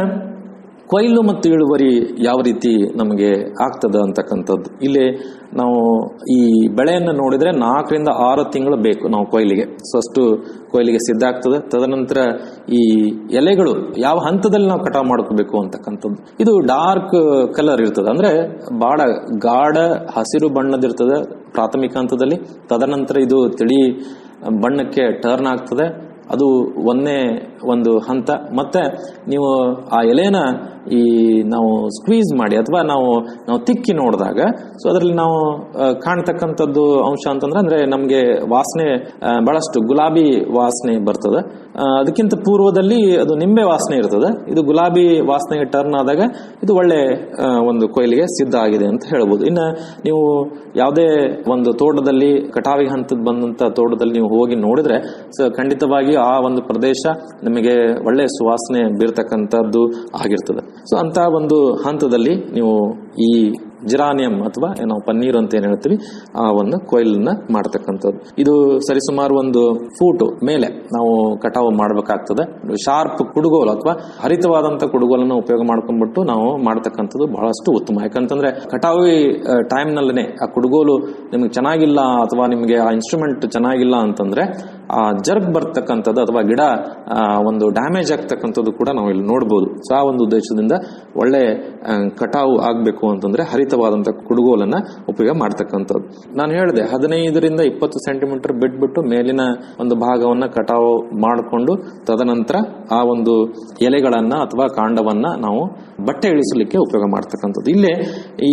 ಕೊಯ್ಲು ಮತ್ತು ಇಳುವರಿ ಯಾವ ರೀತಿ ನಮಗೆ ಆಗ್ತದ ಅಂತಕ್ಕಂಥದ್ದು ಇಲ್ಲಿ ನಾವು ಈ ಬೆಳೆಯನ್ನು ನೋಡಿದ್ರೆ ನಾಲ್ಕರಿಂದ ಆರು ತಿಂಗಳು ಬೇಕು ನಾವು ಕೊಯ್ಲಿಗೆ ಸೊ ಅಷ್ಟು ಕೊಯ್ಲಿಗೆ ಸಿದ್ಧ ಆಗ್ತದೆ ತದನಂತರ ಈ ಎಲೆಗಳು ಯಾವ ಹಂತದಲ್ಲಿ ನಾವು ಕಟಾವ್ ಮಾಡ್ಕೋಬೇಕು ಅಂತಕ್ಕಂಥದ್ದು ಇದು ಡಾರ್ಕ್ ಕಲರ್ ಇರ್ತದೆ ಅಂದ್ರೆ ಬಹಳ ಗಾಢ ಹಸಿರು ಬಣ್ಣದಿರ್ತದೆ ಪ್ರಾಥಮಿಕ ಹಂತದಲ್ಲಿ ತದನಂತರ ಇದು ತಿಳಿ ಬಣ್ಣಕ್ಕೆ ಟರ್ನ್ ಆಗ್ತದೆ ಅದು ಒಂದೇ ಒಂದು ಹಂತ ಮತ್ತೆ ನೀವು ಆ ಎಲೆನ ಈ ನಾವು ಸ್ಕ್ವೀಸ್ ಮಾಡಿ ಅಥವಾ ನಾವು ನಾವು ತಿಕ್ಕಿ ನೋಡಿದಾಗ ಸೊ ಅದರಲ್ಲಿ ನಾವು ಆ, ಕಾಣ್ತಕ್ಕಂಥದ್ದು ಅಂಶ ಅಂತಂದ್ರೆ ಅಂದ್ರೆ ನಮಗೆ ವಾಸನೆ ಆ, ಬಹಳಷ್ಟು ಗುಲಾಬಿ ವಾಸನೆ ಬರ್ತದೆ ಆ, ಅದಕ್ಕಿಂತ ಪೂರ್ವದಲ್ಲಿ ಅದು ನಿಂಬೆ ವಾಸನೆ ಇರ್ತದೆ ಇದು ಗುಲಾಬಿ ವಾಸನೆಗೆ ಟರ್ನ್ ಆದಾಗ ಇದು ಒಳ್ಳೆ ಆ, ಒಂದು ಕೊಯ್ಲಿಗೆ ಸಿದ್ಧ ಆಗಿದೆ ಅಂತ ಹೇಳ್ಬೋದು ಇನ್ನು ನೀವು ಯಾವುದೇ ಒಂದು ತೋಟದಲ್ಲಿ ಕಟಾವಿಗೆ ಹಂತದ ಬಂದಂತ ತೋಟದಲ್ಲಿ ನೀವು ಹೋಗಿ ನೋಡಿದ್ರೆ ಸೊ ಖಂಡಿತವಾಗಿ ಆ ಒಂದು ಪ್ರದೇಶ ನಿಮಗೆ ಒಳ್ಳೆ ಸುವಾಸನೆ ಬೀರ್ತಕ್ಕಂಥದ್ದು ಆಗಿರ್ತದೆ ಸೊ ಅಂತ ಒಂದು ಹಂತದಲ್ಲಿ ನೀವು ಈ ಜಿರಾನಿಯಂ ಅಥವಾ ನಾವು ಪನ್ನೀರ್ ಅಂತ ಏನ್ ಹೇಳ್ತೀವಿ ಆ ಒಂದು ಕೊಯ್ಲನ್ನ ಮಾಡ್ತಕ್ಕಂಥದ್ದು ಇದು ಸರಿಸುಮಾರು ಒಂದು ಫೂಟ್ ಮೇಲೆ ನಾವು ಕಟಾವು ಮಾಡಬೇಕಾಗ್ತದೆ ಶಾರ್ಪ್ ಕುಡುಗೋಲು ಅಥವಾ ಹರಿತವಾದಂತ ಕುಡುಗೋಲನ್ನು ಉಪಯೋಗ ಮಾಡ್ಕೊಂಡ್ಬಿಟ್ಟು ನಾವು ಮಾಡ್ತಕ್ಕಂಥದ್ದು ಬಹಳಷ್ಟು ಉತ್ತಮ ಯಾಕಂತಂದ್ರೆ ಕಟಾವಿ ಟೈಮ್ ನಲ್ಲೇ ಆ ಕುಡುಗೋಲು ನಿಮ್ಗೆ ಚೆನ್ನಾಗಿಲ್ಲ ಅಥವಾ ನಿಮಗೆ ಆ ಇನ್ಸ್ಟ್ರೂಮೆಂಟ್ ಚೆನ್ನಾಗಿಲ್ಲ ಅಂತಂದ್ರೆ ಆ ಜರ್ಗ್ ಬರ್ತಕ್ಕಂಥದ್ದು ಅಥವಾ ಗಿಡ ಆ, ಒಂದು ಡ್ಯಾಮೇಜ್ ಆಗ್ತಕ್ಕಂಥದ್ದು ಕೂಡ ನಾವು ಇಲ್ಲಿ ನೋಡ್ಬೋದು ಸೊ ಆ ಒಂದು ಉದ್ದೇಶದಿಂದ ಒಳ್ಳೆ ಆ, ಕಟಾವು ಆಗ್ಬೇಕು ಅಂತಂದ್ರೆ ಹರಿತವಾದಂತ ಕುಡುಗೋಲನ್ನ ಉಪಯೋಗ ಮಾಡ್ತಕ್ಕಂಥದ್ದು ನಾನು ಹೇಳಿದೆ ಹದಿನೈದರಿಂದ ಇಪ್ಪತ್ತು ಸೆಂಟಿಮೀಟರ್ ಬಿಟ್ಬಿಟ್ಟು ಮೇಲಿನ ಒಂದು ಭಾಗವನ್ನ ಕಟಾವು ಮಾಡಿಕೊಂಡು ತದನಂತರ ಆ ಒಂದು ಎಲೆಗಳನ್ನ ಅಥವಾ ಕಾಂಡವನ್ನ ನಾವು ಬಟ್ಟೆ ಇಳಿಸಲಿಕ್ಕೆ ಉಪಯೋಗ ಮಾಡ್ತಕ್ಕಂಥದ್ದು ಇಲ್ಲೇ ಈ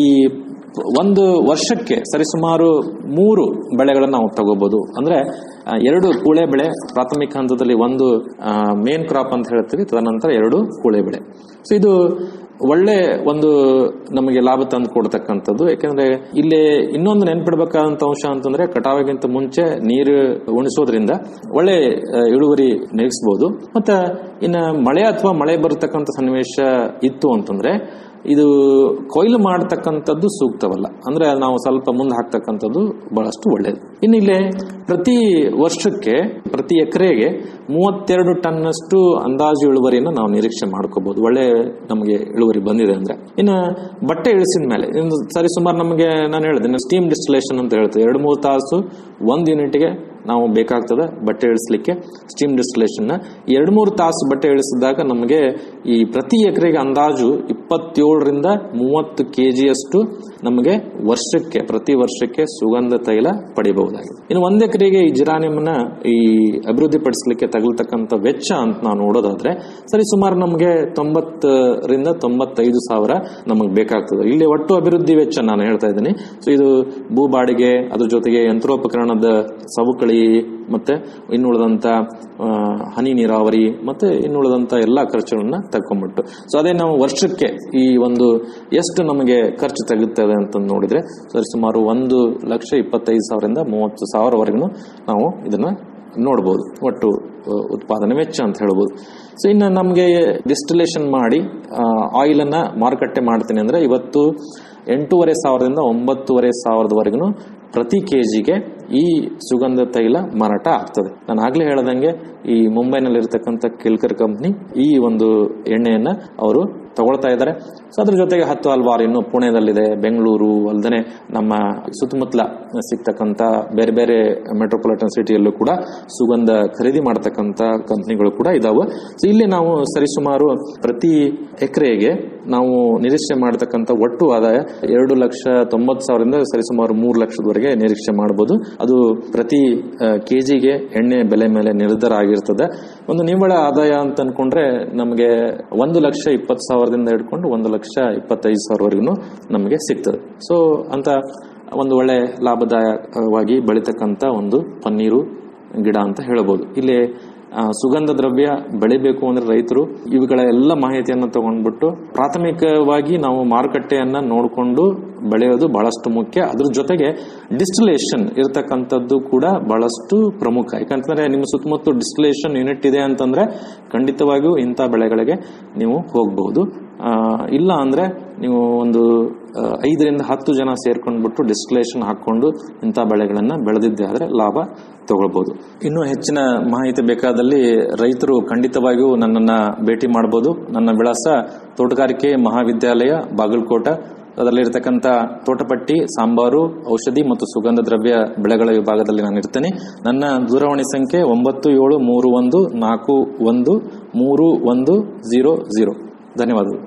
ಒಂದು ವರ್ಷಕ್ಕೆ ಸರಿಸುಮಾರು ಮೂರು ಬೆಳೆಗಳನ್ನು ನಾವು ತಗೋಬಹುದು ಅಂದ್ರೆ ಆ, ಎರಡು ಕೂಳೆ ಬೆಳೆ ಪ್ರಾಥಮಿಕ ಹಂತದಲ್ಲಿ ಒಂದು ಮೇನ್ ಕ್ರಾಪ್ ಅಂತ ಹೇಳ್ತೀವಿ ತದನಂತರ ಎರಡು ಕೂಳೆ ಬೆಳೆ ಸೊ ಇದು ಒಳ್ಳೆ ಒಂದು ನಮಗೆ ಲಾಭ ತಂದು ಕೊಡ್ತಕ್ಕಂಥದ್ದು ಯಾಕಂದ್ರೆ ಇಲ್ಲಿ ಇನ್ನೊಂದು ನೆನ್ಪಿಡ್ಬೇಕಾದಂತ ಅಂಶ ಅಂತಂದ್ರೆ ಕಟಾವಿಗಿಂತ ಮುಂಚೆ ನೀರು ಉಣಿಸೋದ್ರಿಂದ ಒಳ್ಳೆ ಆ, ಇಳುವರಿ ನಿರೀಕ್ಷಿಸಬಹುದು ಮತ್ತೆ ಇನ್ನ ಮಳೆ ಅಥವಾ ಮಳೆ ಬರತಕ್ಕಂಥ ಸನ್ನಿವೇಶ ಇತ್ತು ಅಂತಂದ್ರೆ ಇದು ಕೊಯ್ಲು ಮಾಡತಕ್ಕಂಥದ್ದು ಸೂಕ್ತವಲ್ಲ ಅಂದ್ರೆ ನಾವು ಸ್ವಲ್ಪ ಮುಂದೆ ಹಾಕ್ತಕ್ಕಂಥದ್ದು ಬಹಳಷ್ಟು ಒಳ್ಳೆಯದು ಇನ್ನು ಇಲ್ಲಿ ಪ್ರತಿ ವರ್ಷಕ್ಕೆ ಪ್ರತಿ ಎಕರೆಗೆ ಮೂವತ್ತೆರಡು ಟನ್ನಷ್ಟು ಅಂದಾಜು ಇಳುವರಿಯನ್ನು ನಾವು ನಿರೀಕ್ಷೆ ಮಾಡ್ಕೋಬಹುದು ಒಳ್ಳೆ ನಮಗೆ ಇಳುವರಿ ಬಂದಿದೆ ಅಂದ್ರೆ ಇನ್ನು ಬಟ್ಟೆ ಇಳಿಸಿದ ಮೇಲೆ ಇನ್ನು ಸರಿಸುಮಾರು ನಮಗೆ ನಾನು ಹೇಳಿದೆ ಸ್ಟೀಮ್ ಡಿಸ್ಟಿಲೇಷನ್ ಅಂತ ಹೇಳ್ತೇವೆ ಎರಡು ಮೂರು ತಾಸು ಒಂದು ಯೂನಿಟ್ಗೆ ನಾವು ಬೇಕಾಗ್ತದೆ ಬಟ್ಟೆ ಇಳಿಸ್ಲಿಕ್ಕೆ ಸ್ಟೀಮ್ ಡಿಸ್ಟಿಲೇಷನ್ ಎರಡು ಮೂರು ತಾಸು ಬಟ್ಟೆ ಇಳಿಸಿದಾಗ ನಮಗೆ ಈ ಪ್ರತಿ ಎಕರೆಗೆ ಅಂದಾಜು ಇಪ್ಪತ್ತೇಳರಿಂದ ಮೂವತ್ತು ಕೆಜಿಯಷ್ಟು ನಮಗೆ ವರ್ಷಕ್ಕೆ ಪ್ರತಿ ವರ್ಷಕ್ಕೆ ಸುಗಂಧ ತೈಲ ಪಡಿಬಹುದಾಗಿದೆ ಇನ್ನು ಒಂದ್ ಎಕರೆಗೆ ಈ ಜಿರಾನಿಯಂನ ಈ ಅಭಿವೃದ್ಧಿ ಪಡಿಸಲಿಕ್ಕೆ ತಗಲ್ತಕ್ಕಂಥ ವೆಚ್ಚ ಅಂತ ನಾವು ನೋಡೋದಾದ್ರೆ ಸರಿ ಸುಮಾರು ನಮಗೆ ತೊಂಬತ್ತರಿಂದ ತೊಂಬತ್ತೈದು ಸಾವಿರ ನಮಗೆ ಬೇಕಾಗ್ತದೆ ಇಲ್ಲಿ ಒಟ್ಟು ಅಭಿವೃದ್ಧಿ ವೆಚ್ಚ ನಾನು ಹೇಳ್ತಾ ಇದ್ದೀನಿ ಸೊ ಇದು ಭೂ ಬಾಡಿಗೆ ಅದ್ರ ಜೊತೆಗೆ ಯಂತ್ರೋಪಕರಣದ ಸವಕಳಿ ಮತ್ತೆ ಇನ್ನುಳಿದಂತ ಆ, ಹನಿ ನೀರಾವರಿ ಮತ್ತೆ ಇನ್ನುಳಿದಂತ ಎಲ್ಲಾ ಖರ್ಚುಗಳನ್ನ ತಕೊಂಡ್ಬಿಟ್ಟು ಸೊ ಅದೇ ನಾವು ವರ್ಷಕ್ಕೆ ಈ ಒಂದು ಎಷ್ಟು ನಮಗೆ ಖರ್ಚು ತೆಗುತ್ತದೆ ಅಂತ ನೋಡಿದ್ರೆ ಸರಿ ಸುಮಾರು ಒಂದು ಲಕ್ಷ ಇಪ್ಪತ್ತೈದು ಸಾವಿರದಿಂದ ಮೂವತ್ತು ಸಾವಿರವರೆಗೂ ನಾವು ಇದನ್ನ ನೋಡಬಹುದು ಒಟ್ಟು ಆ, ಉತ್ಪಾದನೆ ವೆಚ್ಚ ಅಂತ ಹೇಳ್ಬೋದು ಸೊ ಇನ್ನು ನಮಗೆ ಡಿಸ್ಟಿಲೇಷನ್ ಮಾಡಿ ಆಯಿಲ್ ಅನ್ನ ಮಾರುಕಟ್ಟೆ ಮಾಡ್ತೀನಿ ಅಂದ್ರೆ ಇವತ್ತು ಎಂಟೂವರೆ ಸಾವಿರದಿಂದ ಒಂಬತ್ತುವರೆ ಸಾವಿರದವರೆಗೂ ಪ್ರತಿ ಕೆಜಿಗೆ ಈ ಸುಗಂಧ ತೈಲ ಮಾರಾಟ ಆಗ್ತದೆ ನಾನು ಆಗ್ಲೇ ಹೇಳ್ದಂಗೆ ಈ ಮುಂಬೈನಲ್ಲಿ ಇರತಕ್ಕಂಥ ಕಿಲ್ಕರ್ ಕಂಪ್ನಿ ಈ ಒಂದು ಎಣ್ಣೆಯನ್ನ ಅವರು ತಗೊಳ್ತಾ ಇದ್ದಾರೆ ಸೊ ಅದ್ರ ಜೊತೆಗೆ ಹತ್ತು ಹಲವಾರು ಇನ್ನು ಪುಣೆದಲ್ಲಿದೆ ಬೆಂಗಳೂರು ಅಲ್ಲದೆ ನಮ್ಮ ಸುತ್ತಮುತ್ತಲ ಸಿಗ್ತಕ್ಕಂಥ ಬೇರೆ ಬೇರೆ ಮೆಟ್ರೋಪಾಲಿಟನ್ ಸಿಟಿಯಲ್ಲೂ ಕೂಡ ಸುಗಂಧ ಖರೀದಿ ಮಾಡತಕ್ಕಂಥ ಕಂಪ್ನಿಗಳು ಕೂಡ ಇದಾವೆ ಸೊ ಇಲ್ಲಿ ನಾವು ಸರಿಸುಮಾರು ಪ್ರತಿ ಎಕರೆಗೆ ನಾವು ನಿರೀಕ್ಷೆ ಮಾಡತಕ್ಕಂಥ ಒಟ್ಟು ಆದಾಯ ಎರಡು ಲಕ್ಷ ತೊಂಬತ್ತು ಸಾವಿರದಿಂದ ಸರಿಸುಮಾರು ಮೂರು ಲಕ್ಷದವರೆಗೆ ನಿರೀಕ್ಷೆ ಮಾಡಬಹುದು ಅದು ಪ್ರತಿ ಕೆಜಿಗೆ ಎಣ್ಣೆ ಬೆಲೆ ಮೇಲೆ ನಿರ್ಧಾರ ಆಗಿರ್ತದೆ ಒಂದು ನಿವ್ವಳ ಆದಾಯ ಅಂತ ಅನ್ಕೊಂಡ್ರೆ ನಮಗೆ ಒಂದು ಲಕ್ಷ ಇಪ್ಪತ್ತು ಸಾವಿರದಿಂದ ಹಿಡ್ಕೊಂಡು ಒಂದು ಲಕ್ಷ ಇಪ್ಪತ್ತೈದು ಸಾವಿರವರೆಗೂ ನಮಗೆ ಸಿಗ್ತದೆ ಸೊ ಅಂತ ಒಂದು ಒಳ್ಳೆ ಲಾಭದಾಯಕವಾಗಿ ಬೆಳೀತಕ್ಕಂಥ ಒಂದು ಪನ್ನೀರು ಗಿಡ ಅಂತ ಹೇಳಬಹುದು ಇಲ್ಲಿ ಆ, ಸುಗಂಧ ದ್ರವ್ಯ ಬೆಳಿಬೇಕು ಅಂದ್ರೆ ರೈತರು ಇವುಗಳ ಎಲ್ಲ ಮಾಹಿತಿಯನ್ನು ತಗೊಂಡ್ಬಿಟ್ಟು ಪ್ರಾಥಮಿಕವಾಗಿ ನಾವು ಮಾರುಕಟ್ಟೆಯನ್ನ ನೋಡಿಕೊಂಡು ಬೆಳೆಯೋದು ಬಹಳಷ್ಟು ಮುಖ್ಯ ಅದ್ರ ಜೊತೆಗೆ ಡಿಸ್ಟಿಲೇಷನ್ ಇರತಕ್ಕಂಥದ್ದು ಕೂಡ ಬಹಳಷ್ಟು ಪ್ರಮುಖ ಯಾಕಂತಂದ್ರೆ ನಿಮ್ಮ ಸುತ್ತಮುತ್ತ ಡಿಸ್ಟಿಲೇಷನ್ ಯೂನಿಟ್ ಇದೆ ಅಂತಂದ್ರೆ ಖಂಡಿತವಾಗಿಯೂ ಇಂಥ ಬೆಳೆಗಳಿಗೆ ನೀವು ಹೋಗಬಹುದು ಆ, ಇಲ್ಲ ಅಂದ್ರೆ ನೀವು ಒಂದು ಆ, ಐದರಿಂದ ಹತ್ತು ಜನ ಸೇರ್ಕೊಂಡ್ಬಿಟ್ಟು ಡಿಸ್ಟಿಲೇಷನ್ ಹಾಕೊಂಡು ಇಂಥ ಬೆಳೆಗಳನ್ನ ಬೆಳೆದಿದ್ದೆ ಆದ್ರೆ ಲಾಭ ತಗೊಳ್ಬಹುದು ಇನ್ನು ಹೆಚ್ಚಿನ ಮಾಹಿತಿ ಬೇಕಾದಲ್ಲಿ ರೈತರು ಖಂಡಿತವಾಗಿಯೂ ನನ್ನನ್ನ ಭೇಟಿ ಮಾಡಬಹುದು ನನ್ನ ವಿಳಾಸ ತೋಟಗಾರಿಕೆ ಮಹಾವಿದ್ಯಾಲಯ ಬಾಗಲಕೋಟ ಅದರಲ್ಲಿರ್ತಕ್ಕಂಥ ತೋಟಪಟ್ಟಿ ಸಾಂಬಾರು ಔಷಧಿ ಮತ್ತು ಸುಗಂಧ ದ್ರವ್ಯ ಬೆಳೆಗಳ ವಿಭಾಗದಲ್ಲಿ ನಾನು ಇರ್ತೇನೆ ನನ್ನ ದೂರವಾಣಿ ಸಂಖ್ಯೆ ಒಂಬತ್ತು ಏಳು ಮೂರು ಒಂದು ನಾಲ್ಕು ಒಂದು ಮೂರು ಒಂದು ಜೀರೋ ಜೀರೋ ಧನ್ಯವಾದಗಳು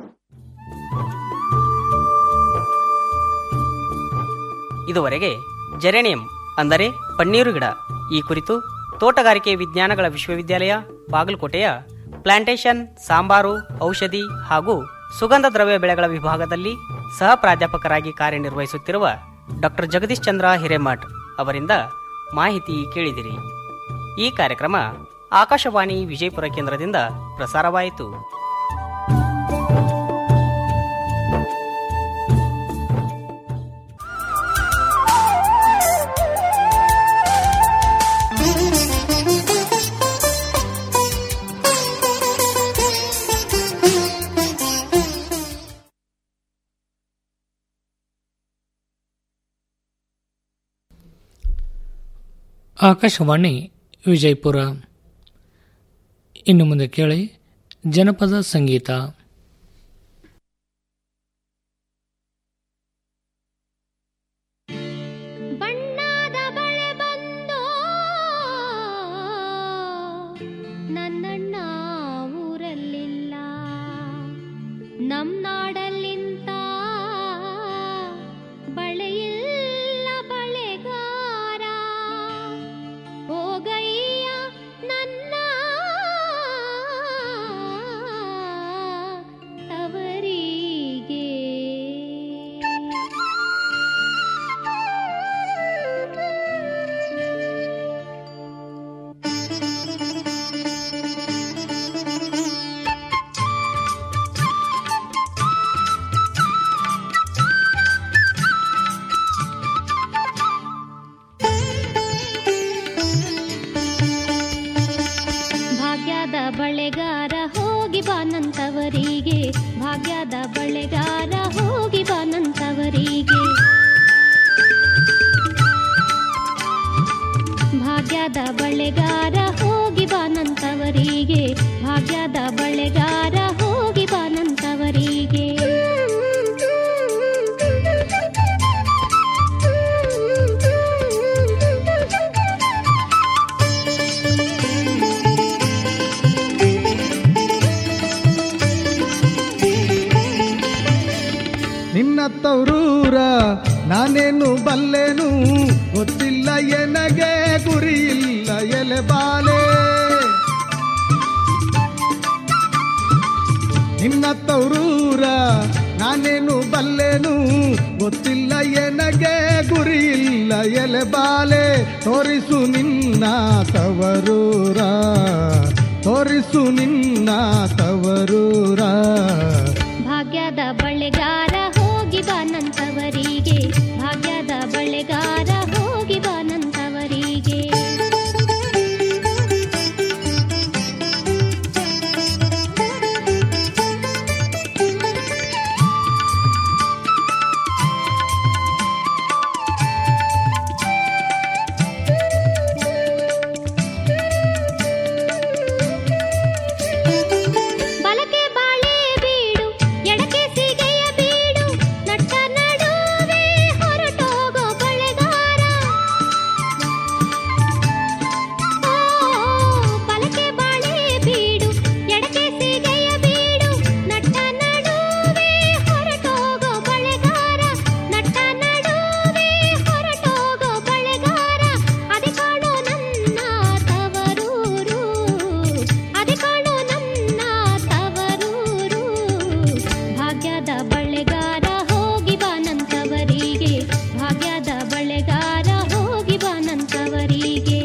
ಇದುವರೆಗೆ ಜೆರೇನಿಯಂ ಅಂದರೆ ಪನ್ನೀರು ಗಿಡ ಈ ಕುರಿತು ತೋಟಗಾರಿಕೆ ವಿಜ್ಞಾನಗಳ ವಿಶ್ವವಿದ್ಯಾಲಯ ಬಾಗಲಕೋಟೆಯ ಪ್ಲಾಂಟೇಶನ್ ಸಾಂಬಾರು ಔಷಧಿ ಹಾಗೂ ಸುಗಂಧ ದ್ರವ್ಯ ಬೆಳೆಗಳ ವಿಭಾಗದಲ್ಲಿ ಸಹ ಪ್ರಾಧ್ಯಾಪಕರಾಗಿ ಕಾರ್ಯನಿರ್ವಹಿಸುತ್ತಿರುವ ಡಾಕ್ಟರ್ ಜಗದೀಶ್ ಚಂದ್ರ ಹಿರೇಮಠ್ ಅವರಿಂದ ಮಾಹಿತಿ ಕೇಳಿದಿರಿ ಈ ಕಾರ್ಯಕ್ರಮ ಆಕಾಶವಾಣಿ ವಿಜಯಪುರ ಕೇಂದ್ರದಿಂದ ಪ್ರಸಾರವಾಯಿತು ಆಕಾಶವಾಣಿ ವಿಜಯಪುರ ಇನ್ನು ಮುಂದೆ ಕೇಳಿ ಜನಪದ ಸಂಗೀತ ಬಣ್ಣದ ಬಳೆ ಬಂದು ನನ್ನಣ್ಣ ಊರಲ್ಲಿಲ್ಲ ನಮ್ ನಾಡಲ್ಲಿಂತ ಬಳೆಯಿಲ್ಲ ಬಳೆಗಾರ ಹೋಗಯ್ಯ ನನ್ನ ತವರಿಗೆ ಭಾಗ್ಯದ ಬಳೆಗಾರ ಹೋಗಿ ಬಾನಂತವರಿಗೆ ಭಾಗ್ಯದ ಬಳೆಗಾರ ಹೋಗಿ ಬಾನಂತವರಿಗೆ ಭಾಗ್ಯದ ಬಳೆಗಾರ ಹೋಗಿ ಬಾನಂತವರಿಗೆ ಭಾಗ್ಯದ ಬಳೆಗಾರ ಹೋಗಿ ಬಾನಂತವರಿಗೆ ನಿನ್ನ ತವರೂರ ನಾನೇನು ಬಲ್ಲೆನು ಗೊತ್ತಿಲ್ಲ ಎನಗೆ ಗುರಿ ಇಲ್ಲ ಎಲೆ ಬಾಲೆ ನಿನ್ನ ತವರೂರ ನಾನೇನು ಬಲ್ಲೆನು ಗೊತ್ತಿಲ್ಲ ಎನಗೆ ಗುರಿ ಇಲ್ಲ ಎಲೆ ಬಾಲೆ ತೋರಿಸು ನಿನ್ನ ತವರೂರ ತೋರಿಸು ನಿನ್ನ ತವರೂರ ಭಾಗ್ಯದ ಬಳೆಗಾರ ಹೋಗಿ ಬಾನಂತವರಿಗೆ ಭಾಗ್ಯದ ಬಳೆಗಾರ ಹೋಗಿ ಬಾನಂತವರಿಗೆ ಬಲಕೆ ಬಾಳೆ ಬೀಡು ಎಡಕೆ ಸಿಗೆಯ ಬೀಡು ನಟ್ಟ ನಡುವೆ ಹೊರಟೋಗೋ ಬಳೆಗಾರ ಓ, ಬಲಕೆ ಬಾಳೆ ಬೀಡು ಎಡಕೆ ಸಿಗೆಯ ಬೀಡು ನಟ್ಟ ನಡುವೆ ಹೊರಟೋಗೋ ಬಳೆಗಾರ ನಟ್ಟ ನಡುವೆ ಹೊರಟೋಗೋ ಬಳೆಗಾರ ಅದೆ ಕಾಣೋ ನನ್ನ ತವರೂರು ಅದೆ ಕಾಣೋ ನನ್ನ ತವರೂರು ಭಾಗ್ಯದ ಬಳೆಗಾರ ಹೋಗಿ ಬಾನಂತವರಿಗೆ ಭಾಗ್ಯದ ಬಳೆಗಾರ ಹೋಗಿ ಬಾನಂತವರಿಗೆ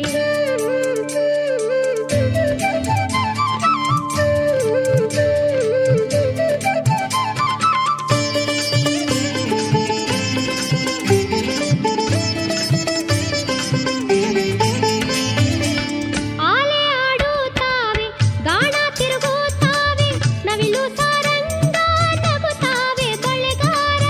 ಆಲೆ ಆಡುತ್ತಾವೆ ಗಾಣ ತಿರುಗುತ್ತಾವೆ ನವಿಲು ಸಾರಂಗ ನಗುತ್ತಾವೆ ಬಳೆಗಾರ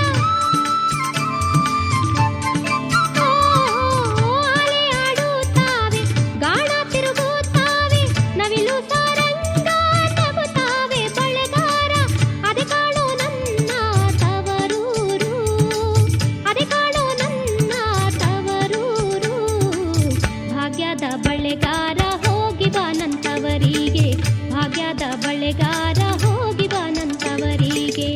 ಓ, ಆಲೆ ಆಡುತ್ತಾವೆ ಗಾಣ ತಿರುಗುತ್ತಾವೆ ನವಿಲು ಸಾರಂಗ ನಗುತ್ತಾವೆ ಬಳೆಗಾರ ಅದೆ ಕಾಣೋ ನನ್ನ ತವರೂರು ಅದೆ ಕಾಣೋ ನನ್ನ ತವರೂರು ಭಾಗ್ಯದ ಬಳೆಗಾರ ಹೋಗಿ ಬಾನಂತವರಿಗೆ ಭಾಗ್ಯದ ಬಳೆಗಾರ ಹೋಗಿ ಬಾನಂತವರಿಗೆ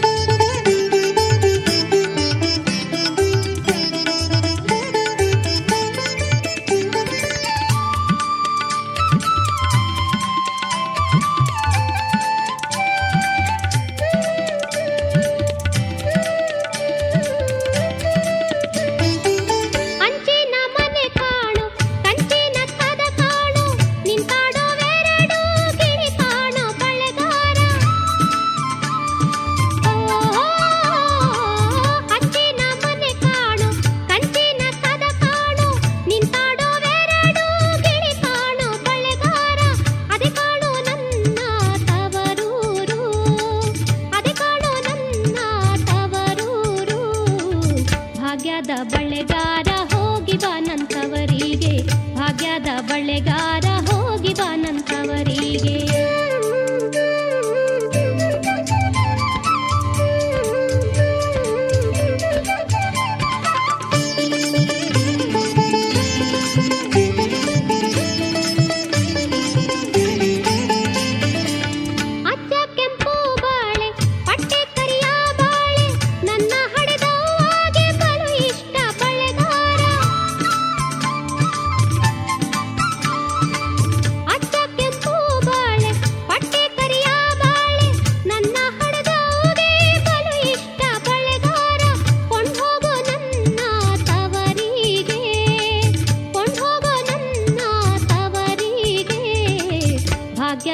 ಅಂಚಿನ ಮನೆ ಕಾಣು ಕಂಚಿನ ಕದ ಕಾಣು ನಿಂತಾಡೋ ವೆರಡು ಗಿರಿ ಕಾಣೋ ಬಳೆಗಾರ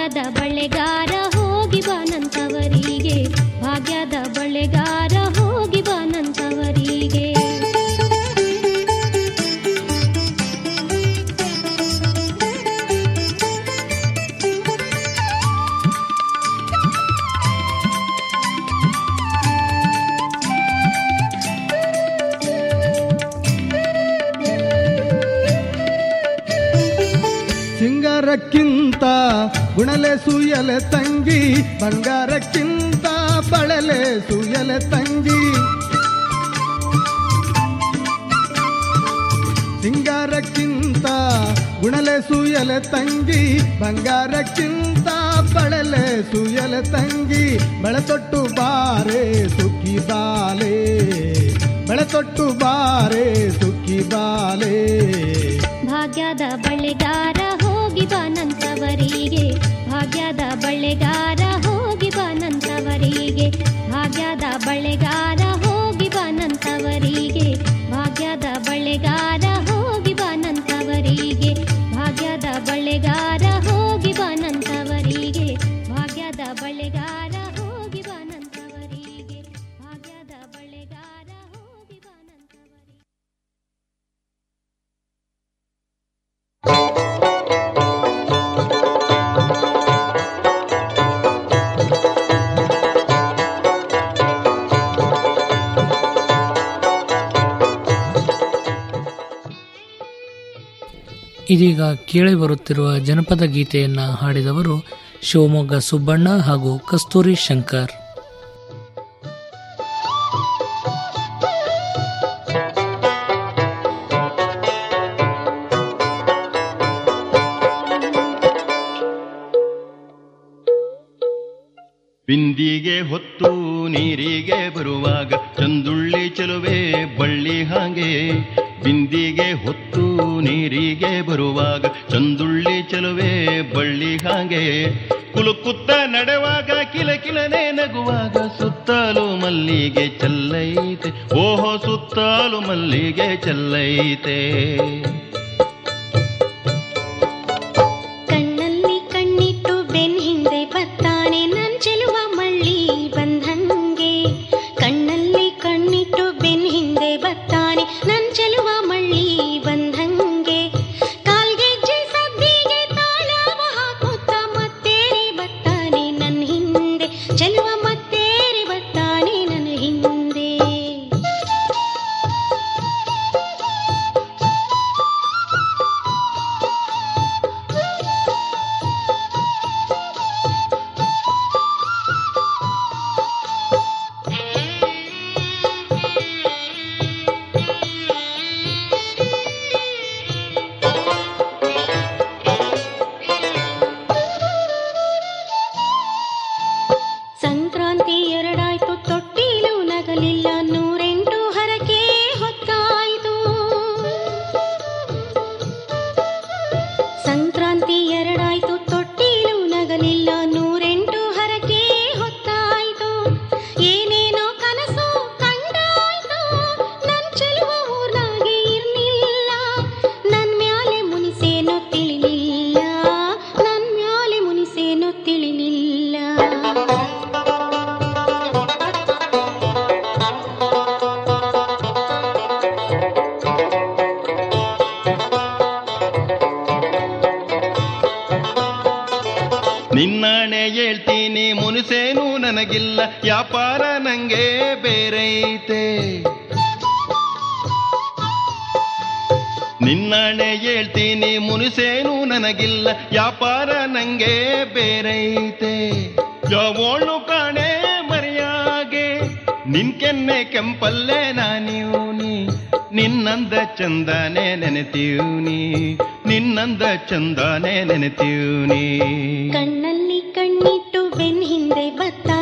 ಭಾಗ್ಯದ ಬಳೆಗಾರ ಹೋಗಿ ಬಾನಂತವರಿಗೆ ಭಾಗ್ಯದ ಬಳೆಗಾರ ಹೋಗಿ ಬಾನಂತವರಿಗೆ ಸಿಂಗಾರಕ್ಕಿಂತ ಗುಣಲೆ ಸುಯಲೆ ತಂಗಿ ಬಂಗಾರಕ್ಕಿಂತ ಬಳಲೆ ಸುಯಲೆ ತಂಗಿ ಸಿಂಗಾರಕ್ಕಿಂತ ಗುಣಲೆ ಸುಯಲೆ ತಂಗಿ ಬಂಗಾರಕ್ಕಿಂತ ಬಳಲೆ ಸುಯಲೆ ತಂಗಿ ಬೆಳೆ ತೊಟ್ಟು ಬಾರೆ ಸುಖಿ ಬಾಲೆ ಬೆಳೆ ತೊಟ್ಟು ಬಾರೆ ಸುಖಿ ಬಾಲೆ ಭಾಗ್ಯದ ಬಳೆಗಾರ ಹೋಗಿ ಬಾನಂತವರಿಗೆ ಭಾಗ್ಯದ ಬಳೆಗಾರ ಹೋಗಿ ಬಾನಂತವರಿಗೆ ಭಾಗ್ಯದ ಬಳೆಗಾರ ಹೋಗಿ ಬಾನಂತವರಿಗೆ ಭಾಗ್ಯದ ಬಳೆಗಾರ ಹೋಗಿ ಬಾನಂತವರಿಗೆ ಭಾಗ್ಯದ ಬಳೆಗಾರ ಹೋಗಿ ಬಾನಂತವರಿಗೆ ಭಾಗ್ಯದ ಬಳೆಗಾರ ಹೋಗಿ ಬಾನಂತವರಿಗೆ ಭಾಗ್ಯದ ಬಳೆಗಾರ ಹೋಗಿ ಬಾನಂತವರಿಗೆ ಇದೀಗ ಕೇಳಿ ಬರುತ್ತಿರುವ ಜನಪದ ಗೀತೆಯನ್ನ ಹಾಡಿದವರು ಶಿವಮೊಗ್ಗ ಸುಬ್ಬಣ್ಣ ಹಾಗೂ ಕಸ್ತೂರಿ ಶಂಕರ್ ಬಿಂದಿಗೆ ಹೊತ್ತು ನೀರಿಗೆ ಬರುವಾಗ ಚಂದುಳ್ಳಿ ಚೆಲುವೆ ಬಳ್ಳಿ ಹಾಗೆ ಬಿಂದಿಗೆ ಹೊತ್ತು ನೀರಿಗೆ ಬರುವಾಗ ಚಂದುಳ್ಳಿ ಚೆಲುವೆ ಬಳ್ಳಿ ಹಾಗೆ ಕುಲುಕುತ್ತ ನಡೆವಾಗ ಕಿಲ ಕಿಲನೆ ನಗುವಾಗ ಸುತ್ತಲೂ ಮಲ್ಲಿಗೆ ಚೆಲ್ಲೈತೆ ಓಹೋ ಸುತ್ತಲೂ ಮಲ್ಲಿಗೆ ಚೆಲ್ಲೈತೆ ಕಣ್ಣಲ್ಲಿ ಕಣ್ಣಿಟ್ಟು ಬೆನ್ ಹಿಂದೆ ಬತ್ತಾನೆ ನನ್ ಚೆಲುವ ಮಳ್ಳಿ ಬಂದಂಗೆ ಕಣ್ಣಲ್ಲಿ ಕಣ್ಣಿಟ್ಟು ಬೆನ್ ಹಿಂದೆ ಬತ್ತಾನೆ ನನ್ ಚೆಲುವ ಮಳ್ಳಿ ಬಂದಂಗೆ ಕಾಲ್ಗೆಜ್ಜೆ ಸದ್ದಿಗೆ ತಾಳವ ಹಾಕುತ್ತ ಮತ್ತೇರಿ ಬತ್ತಾನೆ ನನ್ ಹಿಂದೆ ಚೆಲುವ ಮತ್ತೇರಿ ಬತ್ತಾನೆ ನನ್ನ ಹಿಂದೆ ಸಂಕ್ರಾಂತಿ ಎರಡಾಯ್ತು ತೊಟ್ಟಿಲು ನಗಲಿಲ್ಲ ನೂರೆಂಟು ಹರಕೆ ಹೊತ್ತಾಯ್ತು ಸಂಕ್ರಾಂತಿ ಎರಡಾಯ್ತು ತೊಟ್ಟಿಲು ನಗಲಿಲ್ಲ ನೂರೆಂಟು ಹರಕೆ ಹೊತ್ತಾಯ್ತು ಏನೇನೋ ಕನಸು ಕಂಡಾಯ್ತು ನನ್ ಚೆಲುವ ಊರ್ನಾಗೆ ಇರ್ಲಿಲ್ಲ ನನ್ ಮ್ಯಾಲೆ ಮುನಿಸೇನೋ ತಿಳಿಲಿಲ್ಲ ನನ್ ಮ್ಯಾಲೆ ಮುನಿಸೇನೋ ತಿಳಿಲಿಲ್ಲ ನಿನ್ನಾಣೆ ಹೇಳ್ತೀನಿ ಮುನಿಸೇನು ನನಗಿಲ್ಲ ವ್ಯಾಪಾರ ನಂಗೆ ಬೇರೈತೆ ನಿನ್ನಾಣೆ ಹೇಳ್ತೀನಿ ಮುನಿಸೇನು ನನಗಿಲ್ಲ ವ್ಯಾಪಾರ ನಂಗೆ ಬೇರೈತೆ ಯಾವೋಳು ಕಾಣೆ ಮರೆಯಾಗೆ ನಿನ್ ಕೆನ್ನೆ ಕೆಂಪಲ್ಲೇ ನಾನಿವ್ನಿ ನಿನ್ನಂದ ಚಂದನೆ ನೆನೆತೀವ್ನಿ ನಿನ್ನಂದ ಚಂದನೆ ನೆನೆತೀವ್ನಿ ಕಣ್ಣಲ್ಲಿ ಕಣ್ಣಿಟ್ಟು ಬೆನ್ ಹಿಂದೆ ಬತ್ತ